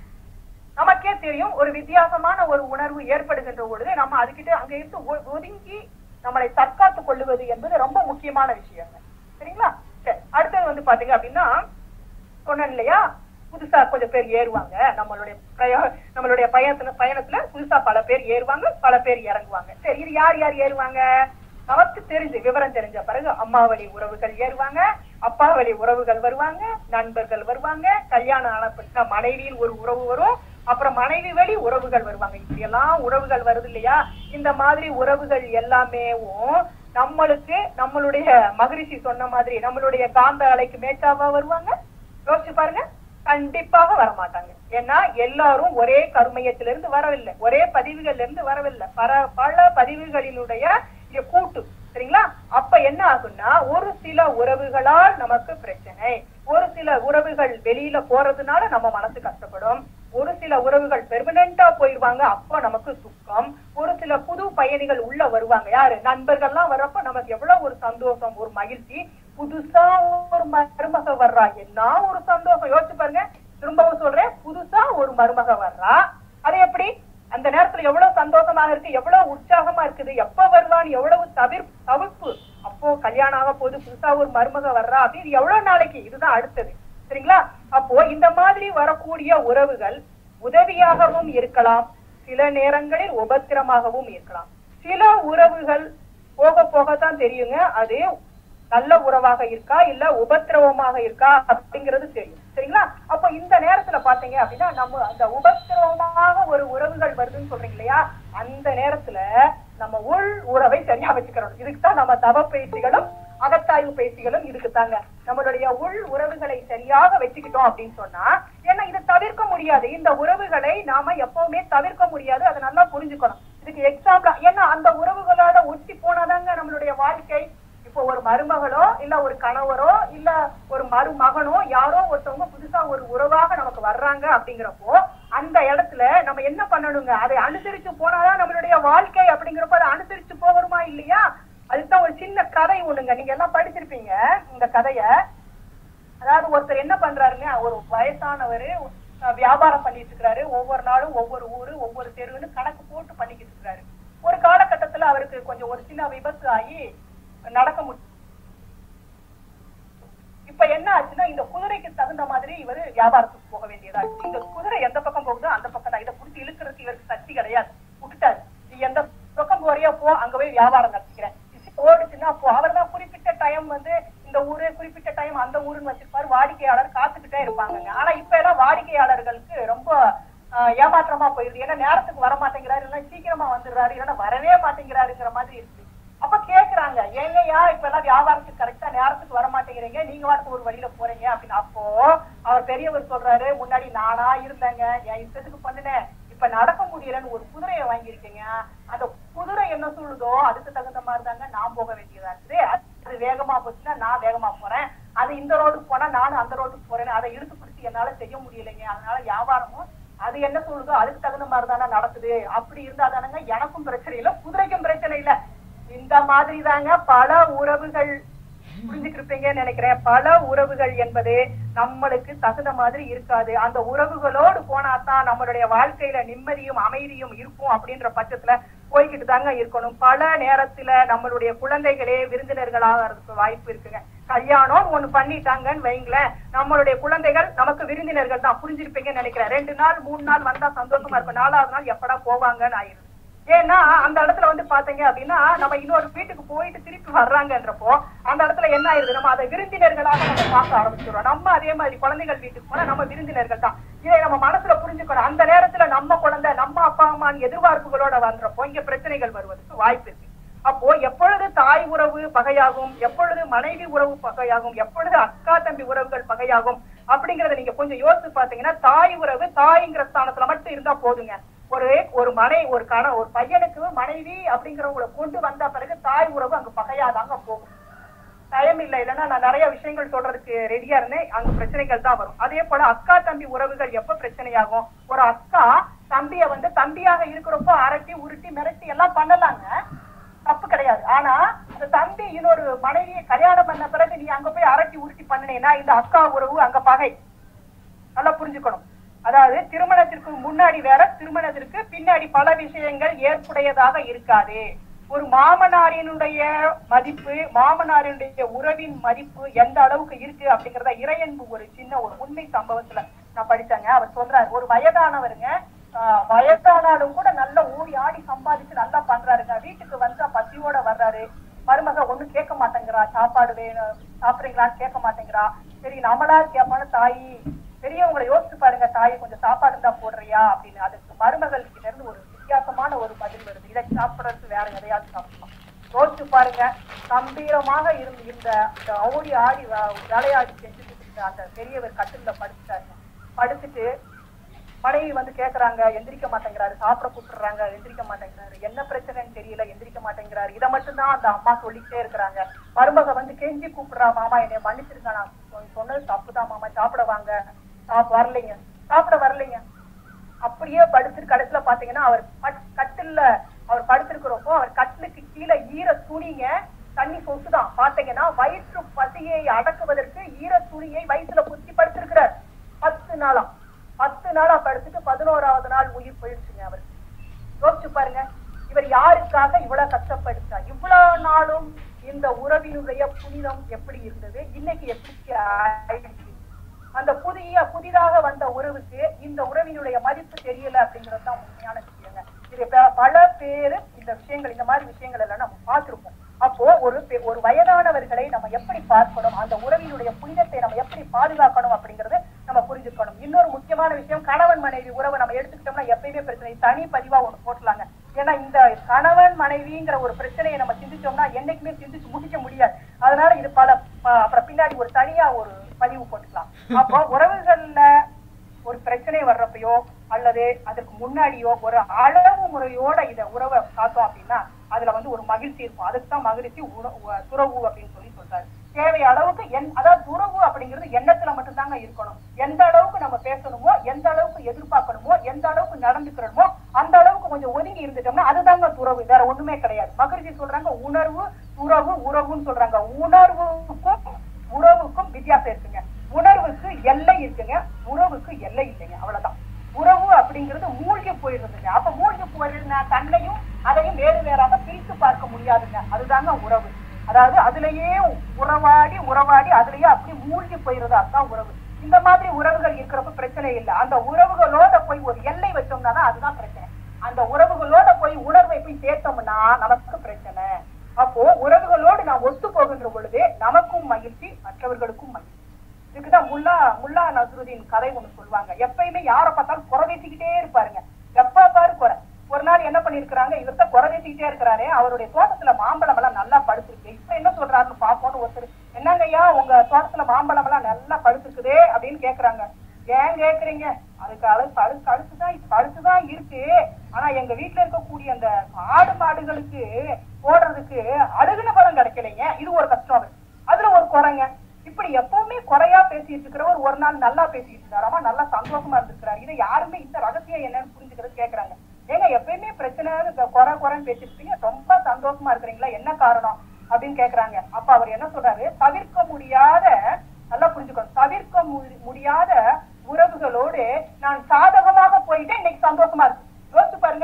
நமக்கே தெரியும் ஒரு வித்தியாசமான ஒரு உணர்வு ஏற்படுகின்ற பொழுது நம்ம அதுகிட்ட அங்க இருந்து ஒ- ஒதுங்கி நம்மளை தற்காத்துக் கொள்ளுவது என்பது ரொம்ப முக்கியமான விஷயங்க சரிங்களா சரி அடுத்தது வந்து பாத்தீங்க அப்படின்னா சொன்னேன் இல்லையா புதுசா கொஞ்சம் பேர் ஏறுவாங்க நம்மளுடைய பிரயோ- நம்மளுடைய பயணத்துல பயணத்துல புதுசா பல பேர் ஏறுவாங்க பல பேர் இறங்குவாங்க சரி இது யார் யார் ஏறுவாங்க நமக்கு தெரிஞ்சு விவரம் தெரிஞ்ச பிறகு அம்மா வழி உறவுகள் ஏறுவாங்க அப்பா வழி உறவுகள் வருவாங்க நண்பர்கள் வருவாங்க கல்யாணம் ஆனப்பட்ட மனைவியின் ஒரு உறவு வரும் அப்புறம் மனைவி வழி உறவுகள் வருவாங்க இப்படி எல்லாம் உறவுகள் வருது இல்லையா இந்த மாதிரி உறவுகள் எல்லாமேவும் நம்மளுக்கு நம்மளுடைய மகரிஷி சொன்ன மாதிரி நம்மளுடைய காந்த அலைக்கு மேச்சாவா வருவாங்க யோசிச்சு பாருங்க கண்டிப்பாக வரமாட்டாங்க ஏன்னா எல்லாரும் ஒரே கருமையத்திலிருந்து வரவில்லை ஒரே பதிவுகள்ல இருந்து வரவில்லை பல பல பதிவுகளினுடைய இங்க கூட்டு சரிங்களா அப்ப என்ன ஆகும்னா ஒரு சில உறவுகளால் நமக்கு பிரச்சனை ஒரு சில உறவுகள் வெளியில போறதுனால நம்ம மனசு கஷ்டப்படும் ஒரு சில உறவுகள் பெர்மனண்டா போயிருவாங்க அப்ப நமக்கு துக்கம் ஒரு சில புது பயணிகள் உள்ள வருவாங்க யாரு நண்பர்கள்லாம் வர்றப்ப நமக்கு எவ்வளவு ஒரு சந்தோஷம் ஒரு மகிழ்ச்சி புதுசா ஒரு மருமக வர்றா என்ன ஒரு சந்தோஷம் யோசிச்சு பாருங்க திரும்பவும் சொல்றேன் புதுசா ஒரு மருமக வர்றா அது எப்படி அந்த நேரத்துல எவ்வளவு சந்தோஷமாக இருக்கு எவ்வளவு உற்சாகமா இருக்குது எப்ப வருவான்னு எவ்வளவு தவிர் தவிர்ப்பு அப்போ கல்யாணம் ஆக போது புதுசா ஒரு மருமக வர்றா அப்படின்னு எவ்வளவு நாளைக்கு இதுதான் அடுத்தது சரிங்களா அப்போ இந்த மாதிரி வரக்கூடிய உறவுகள் உதவியாகவும் இருக்கலாம் சில நேரங்களில் உபத்திரமாகவும் இருக்கலாம் சில உறவுகள் போக போகத்தான் தெரியுங்க அது நல்ல உறவாக இருக்கா இல்ல உபத்திரவமாக இருக்கா அப்படிங்கிறது தெரியும் சரிங்களா அப்ப இந்த நேரத்துல பாத்தீங்க அப்படின்னா நம்ம அந்த உபத்திரவமாக ஒரு உறவுகள் வருதுன்னு சொல்றீங்க இல்லையா அந்த நேரத்துல நம்ம உள் உறவை சரியா வச்சுக்கிறோம் இதுக்கு தான் நம்ம தவ பயிற்சிகளும் அகத்தாய்வு பயிற்சிகளும் இருக்குதாங்க நம்மளுடைய உள் உறவுகளை சரியாக வச்சுக்கிட்டோம் அப்படின்னு சொன்னா ஏன்னா இதை தவிர்க்க முடியாது இந்த உறவுகளை நாம எப்பவுமே தவிர்க்க முடியாது அதை நல்லா புரிஞ்சுக்கணும் இதுக்கு எக்ஸாம்பிள் ஏன்னா அந்த உறவுகளோட ஒட்டி போனாதாங்க நம்மளுடைய வாழ்க்கை இப்போ ஒரு மருமகளோ இல்ல ஒரு கணவரோ இல்ல ஒரு மருமகனோ யாரோ ஒருத்தவங்க புதுசா ஒரு உறவாக நமக்கு வர்றாங்க அப்படிங்கிறப்போ அந்த இடத்துல நம்ம என்ன பண்ணணுங்க அதை அனுசரிச்சு போனாதான் நம்மளுடைய வாழ்க்கை அப்படிங்கிறப்ப அதை அனுசரிச்சு போகணுமா இல்லையா அதுதான் ஒரு சின்ன கதை ஒண்ணுங்க நீங்க எல்லாம் படிச்சிருப்பீங்க இந்த கதைய அதாவது ஒருத்தர் என்ன பண்றாருங்க ஒரு வயசானவர் வியாபாரம் பண்ணிட்டு இருக்கிறாரு ஒவ்வொரு நாளும் ஒவ்வொரு ஊரு ஒவ்வொரு தெருவுன்னு கணக்கு போட்டு பண்ணிக்கிட்டு இருக்கிறாரு ஒரு காலகட்டத்துல அவருக்கு கொஞ்சம் ஒரு சின்ன விபத்து ஆகி நடக்க முடியும் இப்ப என்ன ஆச்சுன்னா இந்த குதிரைக்கு தகுந்த மாதிரி இவர் வியாபாரத்துக்கு போக வேண்டியதா இருக்கு இந்த குதிரை எந்த பக்கம் போகுதோ அந்த பக்கம் தான் இதை புடிச்சு இழுக்கிறதுக்கு இவருக்கு சக்தி கிடையாது விட்டுட்டாரு நீ எந்த பக்கம் போறியோ போ அங்க போய் வியாபாரம் நடத்திக்கிறேன் ஓடுச்சுன்னா அப்போ அவர் தான் குறிப்பிட்ட டைம் வந்து இந்த ஊரு குறிப்பிட்ட டைம் அந்த ஊருன்னு வச்சிருப்பாரு வாடிக்கையாளர் காத்துக்கிட்டே இருப்பாங்கங்க ஆனா இப்ப எல்லாம் வாடிக்கையாளர்களுக்கு ரொம்ப ஆஹ், ஏமாற்றமா போயிருது ஏன்னா நேரத்துக்கு வர மாட்டேங்கிறாரு இல்லைன்னா சீக்கிரமா வந்துடுறாரு இல்லைன்னா வரவே மாட்டேங்கிறாருங்கிற மாதிரி இருக்கு அப்ப கேக்குறாங்க ஏங்கய்யா இப்ப எல்லாம் வியாபாரத்துக்கு கரெக்டா நேரத்துக்கு வர மாட்டேங்கிறீங்க நீங்க வாட்டு ஒரு வழியில போறீங்க அப்படின்னு அப்போ அவர் பெரியவர் சொல்றாரு முன்னாடி நானா இருந்தேங்க என் இஷ்டத்துக்கு பண்ணினேன் இப்ப நடக்க முடியலன்னு ஒரு குதிரையை வாங்கியிருக்கீங்க அந்த குதிரை என்ன சொல்லுதோ அதுக்கு தகுந்த மாதிரி தாங்க நான் போக வேண்டியதா இருக்குது அது வேகமா போச்சுன்னா நான் வேகமா போறேன் அது இந்த ரோடுக்கு போனா நானும் அந்த ரோட்டுக்கு போறேன்னு அதை இழுத்து பிடிச்சி என்னால செய்ய முடியலைங்க அதனால வியாபாரமும் அது என்ன சொல்லுதோ அதுக்கு தகுந்த மாதிரி தானே நடக்குது அப்படி இருந்தா தானங்க எனக்கும் பிரச்சனை இல்லை குதிரைக்கும் பிரச்சனை இல்லை இந்த மாதிரி தாங்க பல உறவுகள் புரிஞ்சுட்டு இருப்பீங்கன்னு நினைக்கிறேன் பல உறவுகள் என்பது நம்மளுக்கு தகுந்த மாதிரி இருக்காது அந்த உறவுகளோடு போனா தான் நம்மளுடைய வாழ்க்கையில நிம்மதியும் அமைதியும் இருக்கும் அப்படின்ற பட்சத்துல போய்கிட்டு தாங்க இருக்கணும் பல நேரத்துல நம்மளுடைய குழந்தைகளே விருந்தினர்களாகிறதுக்கு வாய்ப்பு இருக்குங்க கல்யாணம் ஒண்ணு பண்ணிட்டாங்கன்னு வைங்களேன் நம்மளுடைய குழந்தைகள் நமக்கு விருந்தினர்கள் தான் புரிஞ்சிருப்பீங்கன்னு நினைக்கிறேன் ரெண்டு நாள் மூணு நாள் வந்தா சந்தோஷமா இருக்கும் நாலாவது நாள் எப்படா போவாங்கன்னு ஆயிரும் ஏன்னா அந்த இடத்துல வந்து பாத்தீங்க அப்படின்னா நம்ம இன்னொரு வீட்டுக்கு போயிட்டு திருப்பி வர்றாங்கன்றப்போ அந்த இடத்துல என்ன ஆயிருது நம்ம அதை விருந்தினர்களாக நம்ம பார்க்க ஆரம்பிச்சிடுறோம் நம்ம அதே மாதிரி குழந்தைகள் வீட்டுக்கு போனா நம்ம விருந்தினர்கள் தான் இதை நம்ம மனசுல புரிஞ்சுக்கணும் அந்த நேரத்துல நம்ம குழந்தை நம்ம அப்பா அம்மா எதிர்பார்ப்புகளோட வந்தப்போ இங்க பிரச்சனைகள் வருவதற்கு வாய்ப்பு இருக்கு அப்போ எப்பொழுது தாய் உறவு பகையாகும் எப்பொழுது மனைவி உறவு பகையாகும் எப்பொழுது அக்கா தம்பி உறவுகள் பகையாகும் அப்படிங்கறத நீங்க கொஞ்சம் யோசிச்சு பாத்தீங்கன்னா தாய் உறவு தாய்ங்கிற ஸ்தானத்துல மட்டும் இருந்தா போதுங்க ஒரு ஒரு மனை ஒரு கண ஒரு பையனுக்கு மனைவி அப்படிங்கிறவங்கள கொண்டு வந்த பிறகு தாய் உறவு அங்க பகையாதாங்க போகும் டைம் இல்ல இல்லைன்னா நான் நிறைய விஷயங்கள் சொல்றதுக்கு ரெடியா இருந்தேன் அங்க பிரச்சனைகள் தான் வரும் அதே போல அக்கா தம்பி உறவுகள் எப்ப பிரச்சனையாகும் ஒரு அக்கா தம்பிய வந்து தம்பியாக இருக்கிறப்போ அரட்டி உருட்டி மிரட்டி எல்லாம் பண்ணலாங்க தப்பு கிடையாது ஆனா அந்த தம்பி இன்னொரு மனைவியை கல்யாணம் பண்ண பிறகு நீ அங்க போய் அரட்டி உருட்டி பண்ணினேன்னா இந்த அக்கா உறவு அங்க பகை நல்லா புரிஞ்சுக்கணும் அதாவது திருமணத்திற்கு முன்னாடி வேற திருமணத்திற்கு பின்னாடி பல விஷயங்கள் ஏற்புடையதாக இருக்காது ஒரு மாமனாரினுடைய மதிப்பு மாமனாரினுடைய உறவின் மதிப்பு எந்த அளவுக்கு இருக்கு அப்படிங்கறத இறையன்பு ஒரு சின்ன ஒரு உண்மை சம்பவத்துல நான் படிச்சேங்க அவர் சொல்றாரு ஒரு வயதானவருங்க ஆஹ், வயதானாலும் கூட நல்ல ஊடி ஆடி சம்பாதிச்சு நல்லா பண்றாருங்க வீட்டுக்கு வந்தா பசியோட வர்றாரு மருமக ஒண்ணு கேட்க மாட்டேங்கிறா சாப்பாடு வேணும் சாப்பிடுறீங்களான்னு கேட்க மாட்டேங்கிறா சரி நம்மளா கேட்பான்னு தாயி பெரியவங்களை யோசிச்சு பாருங்க தாய் கொஞ்சம் சாப்பாடு இருந்தா போடுறியா அப்படின்னு அதுக்கு மருமகள் கிட்ட இருந்து ஒரு வித்தியாசமான ஒரு பதில் வருது இதை சாப்பிடறதுக்கு வேற எதையாவது சாப்பிடலாம் யோசிச்சு பாருங்க கம்பீரமாக இருந்து இந்த இந்த ஓடி ஆடி வ- விளையாடி செஞ்சுட்டு இருந்த அந்த பெரியவர் கட்டில்ல படுத்துட்டாருங்க படுத்துட்டு மனைவி வந்து கேக்குறாங்க எந்திரிக்க மாட்டேங்கிறாரு சாப்பிட கூப்பிடுறாங்க எந்திரிக்க மாட்டேங்கிறாரு என்ன பிரச்சனைன்னு தெரியல எந்திரிக்க மாட்டேங்கிறாரு இதை மட்டும்தான் அந்த அம்மா சொல்லிக்கிட்டே இருக்கிறாங்க மருமக வந்து கெஞ்சி கூப்பிடுறா மாமா என்னை மன்னிச்சிருங்க நான் சொ- சொன்னது தப்புதான் மாமா சாப்பிட வாங்க சாப் வரலைங்க சாப்பிட வரலைங்க அப்படியே படுத்து கடைசியில பாத்தீங்கன்னா அவர் பட்- கட்டில்ல அவர் படுத்திருக்கிறப்போ அவர் கட்டிலுக்கு கீழே ஈர துணிங்க தண்ணி சொசுதான் பாத்தீங்கன்னா வயிற்று பசியை அடக்குவதற்கு ஈர துணியை வயிற்றுல குத்தி படுத்திருக்கிறார் பத்து நாளா பத்து நாளா படுத்துட்டு பதினோராவது நாள் உயிர் போயிடுச்சுங்க அவர் யோசிச்சு பாருங்க இவர் யாருக்காக இவ்வளவு கஷ்டப்படுத்தா இவ்வளவு நாளும் இந்த உறவினுடைய புனிதம் எப்படி இருந்தது இன்னைக்கு எப்படி ஆயிடுச்சு அந்த புதிய புதிதாக வந்த உறவுக்கு இந்த உறவினுடைய மதிப்பு தெரியல அப்படிங்கிறது தான் உண்மையான விஷயங்க இது ப- பல பேரு இந்த விஷயங்கள் இந்த மாதிரி விஷயங்கள் எல்லாம் நம்ம பார்த்திருப்போம் அப்போ ஒரு பெ- ஒரு வயதானவர்களை நம்ம எப்படி பார்க்கணும் அந்த உறவினுடைய புனிதத்தை நம்ம எப்படி பாதுகாக்கணும் அப்படிங்கறது நம்ம புரிஞ்சுக்கணும் இன்னொரு முக்கியமான விஷயம் கணவன் மனைவி உறவை நம்ம எடுத்துக்கிட்டோம்னா எப்பயுமே பிரச்சனை தனி பதிவா ஒண்ணு போட்டலாங்க ஏன்னா இந்த கணவன் மனைவிங்கிற ஒரு பிரச்சனையை நம்ம சிந்திச்சோம்னா என்னைக்குமே சிந்திச்சு முடிக்க முடியாது அதனால இது பல ப- அப்புறம் பின்னாடி ஒரு தனியா ஒரு பதிவு போட்டுக்கலாம் அப்போ உறவுகள்ல ஒரு பிரச்சனை வர்றப்பயோ அல்லது அதுக்கு முன்னாடியோ ஒரு அளவு முறையோட இத உறவை காத்தோம் அப்படின்னா அதுல வந்து ஒரு மகிழ்ச்சி இருக்கும் அதுக்கு தான் மகிழ்ச்சி உற- உ- துறவு அப்படின்னு சொல்லி சொல்றாரு தேவை அளவுக்கு என் அதாவது துறவு அப்படிங்கிறது எண்ணத்துல மட்டும்தாங்க இருக்கணும் எந்த அளவுக்கு நம்ம பேசணுமோ எந்த அளவுக்கு எதிர்பார்க்கணுமோ வித்தியாசம் இருக்குங்க உணர்வுக்கு எல்லை இருக்குங்க உறவுக்கு எல்லை இல்லைங்க அவ்வளவுதான் உறவு அப்படிங்கிறது மூழ்கி போயிடுறதுங்க அப்ப மூழ்கி போயிடுதுன்னா தன்னையும் அதையும் வேறு வேறாக பிரித்து பார்க்க முடியாதுங்க அதுதாங்க உறவு அதாவது அதுலயே உறவாடி உறவாடி அதுலயே அப்படி மூழ்கி போயிடுறது அதுதான் உறவு இந்த மாதிரி உறவுகள் இருக்கிறப்ப பிரச்சனை இல்லை அந்த உறவுகளோட போய் ஒரு எல்லை வச்சோம்னா தான் அதுதான் பிரச்சனை அந்த உறவுகளோட போய் உணர்வை போய் சேர்த்தோம்னா நமக்கு பிரச்சனை அப்போ உறவுகளோடு நான் ஒத்து போகின்ற பொழுது நமக்கும் மகிழ்ச்சி மற்றவர்களுக்கும் மகிழ்ச்சி இதுக்குதான் முல்லா முல்லா நஸ்ருதீன் கதை ஒண்ணு சொல்லுவாங்க எப்பயுமே யார பார்த்தாலும் குறை பேசிக்கிட்டே இருப்பாருங்க எப்ப பாரு குறை ஒரு நாள் என்ன பண்ணிருக்கிறாங்க இவர்த்த குறை பேசிக்கிட்டே இருக்கிறாரு அவருடைய தோட்டத்துல மாம்பழம் எல்லாம் நல்லா படுத்திருக்கு இப்ப என்ன சொல்றாருன்னு பாப்போம்னு ஒருத்தர் என்னங்க ஐயா உங்க தோட்டத்துல மாம்பழம் எல்லாம் நல்லா படுத்திருக்குதே அப்படின்னு கேக்குறாங்க ஏன் கேக்குறீங்க அதுக்கு அழு பழுத்து அழுத்துதான் பழுத்துதான் இருக்கு ஆனா எங்க வீட்டுல இருக்கக்கூடிய அந்த ஆடு மாடுகளுக்கு போடுறதுக்கு அழுகுன பழம் கிடைக்கலைங்க இது ஒரு கஷ்டம் அவருக்கு. அதுல ஒரு குறைங்க இப்படி எப்பவுமே குறையா பேசிட்டு இருக்கிறவர் ஒரு நாள் நல்லா பேசிட்டு இருந்தாராமா நல்லா சந்தோஷமா இருந்திருக்கிறாரு இதை யாருமே இந்த ரகசியம் என்னன்னு புரிஞ்சுக்கிறது கேக்குறாங்க ஏங்க எப்பயுமே பிரச்சனை இந்த குறை குறைன்னு பேசிட்டு இருக்கீங்க ரொம்ப சந்தோஷமா இருக்கிறீங்களா என்ன காரணம் அப்படின்னு கேக்குறாங்க அப்ப அவர் என்ன சொல்றாரு தவிர்க்க முடியாத நல்லா புரிஞ்சுக்கணும் தவிர்க்க முடி- முடியாத உறவுகளோடு நான் சாதகமாக போயிட்டு இன்னைக்கு சந்தோஷமா இருக்கு யோசிச்சு பாருங்க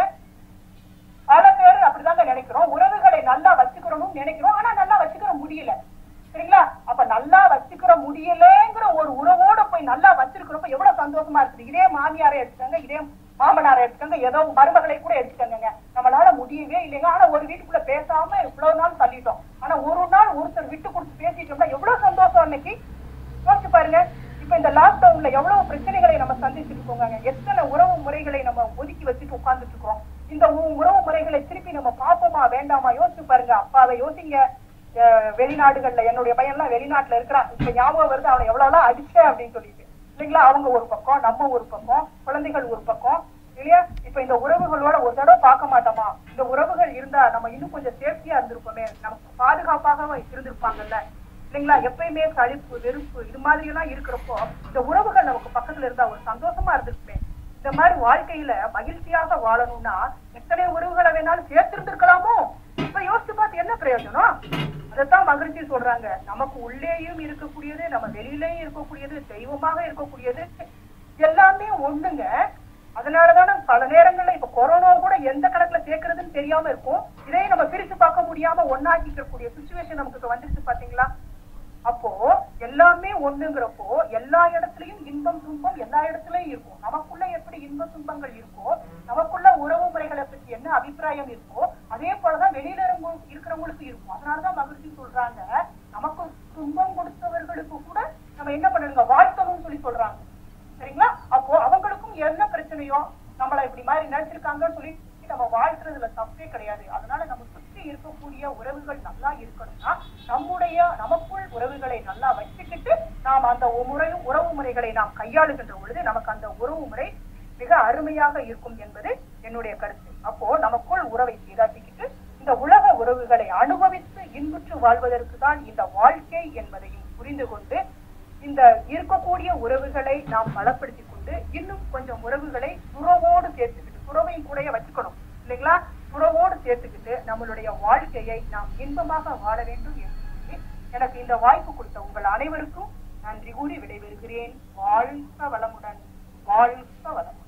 பல பேர் அப்படிதாங்க நினைக்கிறோம் உறவுகளை நல்லா வச்சுக்கிறோம்னு நினைக்கிறோம் ஆனா நல்லா வச்சுக்கிற முடியல சரிங்களா அப்ப நல்லா வச்சுக்கிற முடியலங்கிற ஒரு உறவோட போய் நல்லா வச்சிருக்கிறப்ப எவ்வளவு சந்தோஷமா இருக்குது இதே மாமியாரை எடுத்துக்கோங்க இதே மாமனாரை எடுத்துக்கோங்க ஏதோ மருமகளை கூட எடுத்துக்கோங்க நம்மளால முடியவே இல்லைங்க ஆனா ஒரு வீட்டுக்குள்ள பேசாம இவ்வளவு நாள் தள்ளிட்டோம் ஆனா ஒரு நாள் ஒருத்தர் விட்டு கொடுத்து பேசிட்டோம்னா எவ்வளவு சந்தோஷம் அன்னைக்கு யோசிச்சு பாருங்க இப்ப இந்த லாக்டவுன்ல எவ்வளவு பிரச்சனைகளை நம்ம சந்திச்சுட்டு இருக்கோங்க எத்தனை உறவு முறைகளை நம்ம ஒதுக்கி வச்சுட்டு உட்கார்ந்துட்டு இருக்கோம் இந்த உ- உறவு முறைகளை திருப்பி நம்ம பார்ப்போமா வேண்டாமா யோசிச்சு பாருங்க அப்பாவை யோசிங்க அஹ் வெளிநாடுகள்ல என்னுடைய பையன் எல்லாம் வெளிநாட்டுல இருக்கிறான் இப்ப ஞாபகம் வருது அவனை எவ்வளவு எல்லாம் அடிச்சேன் அப்படின்னு சொல்லிட்டு இல்லைங்களா அவங்க ஒரு பக்கம் நம்ம ஒரு பக்கம் குழந்தைகள் ஒரு பக்கம் இல்லையா இப்ப இந்த உறவுகளோட ஒரு தடவை பார்க்க மாட்டோமா இந்த உறவுகள் இருந்தா நம்ம இன்னும் கொஞ்சம் சேஃப்டியா இருந்திருப்போமே நமக்கு பாதுகாப்பாக இருந்திருப்பாங்கல்ல இல்லைங்களா எப்பயுமே கழிப்பு வெறுப்பு இது மாதிரி எல்லாம் இருக்கிறப்போ இந்த உறவுகள் நமக்கு பக்கத்துல இருந்தா ஒரு சந்தோஷமா இருந்திருக்குமே இந்த மாதிரி வாழ்க்கையில மகிழ்ச்சியாக வாழணும்னா எத்தனை உறவுகளை வேணாலும் சேர்த்திருந்திருக்கலாமோ இப்ப யோசிச்சு பார்த்து என்ன பிரயோஜனம் அதைத்தான் மகிழ்ச்சி சொல்றாங்க நமக்கு உள்ளேயும் இருக்கக்கூடியது நம்ம வெளியிலேயும் இருக்கக்கூடியது தெய்வமாக இருக்கக்கூடியது எல்லாமே ஒண்ணுங்க அதனாலதானே பல நேரங்கள்ல இப்ப கொரோனா கூட எந்த கணக்குல சேர்க்கறதுன்னு தெரியாம இருக்கும் இதையும் நம்ம பிரிச்சு பார்க்க முடியாம ஒன்னாக்கிக்கக்கூடிய சுச்சுவேஷன் நமக்கு இப்ப வந்துருச்சு பாத்தீங்களா அப்போ எல்லாமே ஒண்ணுங்கிறப்போ எல்லா இடத்துலயும் இன்பம் துன்பம் எல்லா இடத்துலயும் இருக்கும் நமக்குள்ள எப்படி இன்ப துன்பங்கள் இருக்கோ நமக்குள்ள உறவு முறைகளை பத்தி என்ன அபிப்பிராயம் இருக்கோ அதே போலதான் வெளியில இருங்க- இருக்கிறவங்களுக்கு இருக்கும் அதனாலதான் மகிழ்ச்சி சொல்றாங்க நமக்கு துன்பம் கொடுத்தவர்களுக்கு கூட நம்ம என்ன பண்ணணுங்க வாழ்த்தணும்னு சொல்லி சொல்றாங்க சரிங்களா அப்போ அவங்களுக்கும் என்ன பிரச்சனையோ நம்மள இப்படி மாதிரி நினைச்சிருக்காங்கன்னு சொல்லி நம்ம வாழ்த்துறதுல தப்பே கிடையாது அதனால நம்ம சுற்றி இருக்கக்கூடிய உறவுகள் நல்லா இருக்கணும்னா நம்முடைய நமக்குள் உறவுகளை நல்லா வச்சுக்கிட்டு நாம் அந்த முறை உறவு முறைகளை நாம் கையாளுகின்ற பொழுது நமக்கு அந்த உறவு முறை மிக அருமையாக இருக்கும் என்பது என்னுடைய கருத்து அப்போ நமக்குள் உறவை சீராட்டிக்கிட்டு இந்த உலக உறவுகளை அனுபவித்து இன்புற்று வாழ்வதற்கு தான் இந்த வாழ்க்கை என்பதையும் புரிந்து கொண்டு இந்த இருக்கக்கூடிய உறவுகளை நாம் பலப்படுத்திக் கொண்டு இன்னும் கொஞ்சம் உறவுகளை துறவோடு சேர்த்துக்கிட்டு துறவையும் கூடயே வச்சுக்கணும் இல்லைங்களா துறவோடு சேர்த்துக்கிட்டு நம்மளுடைய வாழ்க்கையை நாம் இன்பமாக வாழ வேண்டும் என்று சொல்லி எனக்கு இந்த வாய்ப்பு கொடுத்த உங்கள் அனைவருக்கும் நன்றி கூறி விடைபெறுகிறேன் வாழ்க வளமுடன் வாழ்க வளமுடன்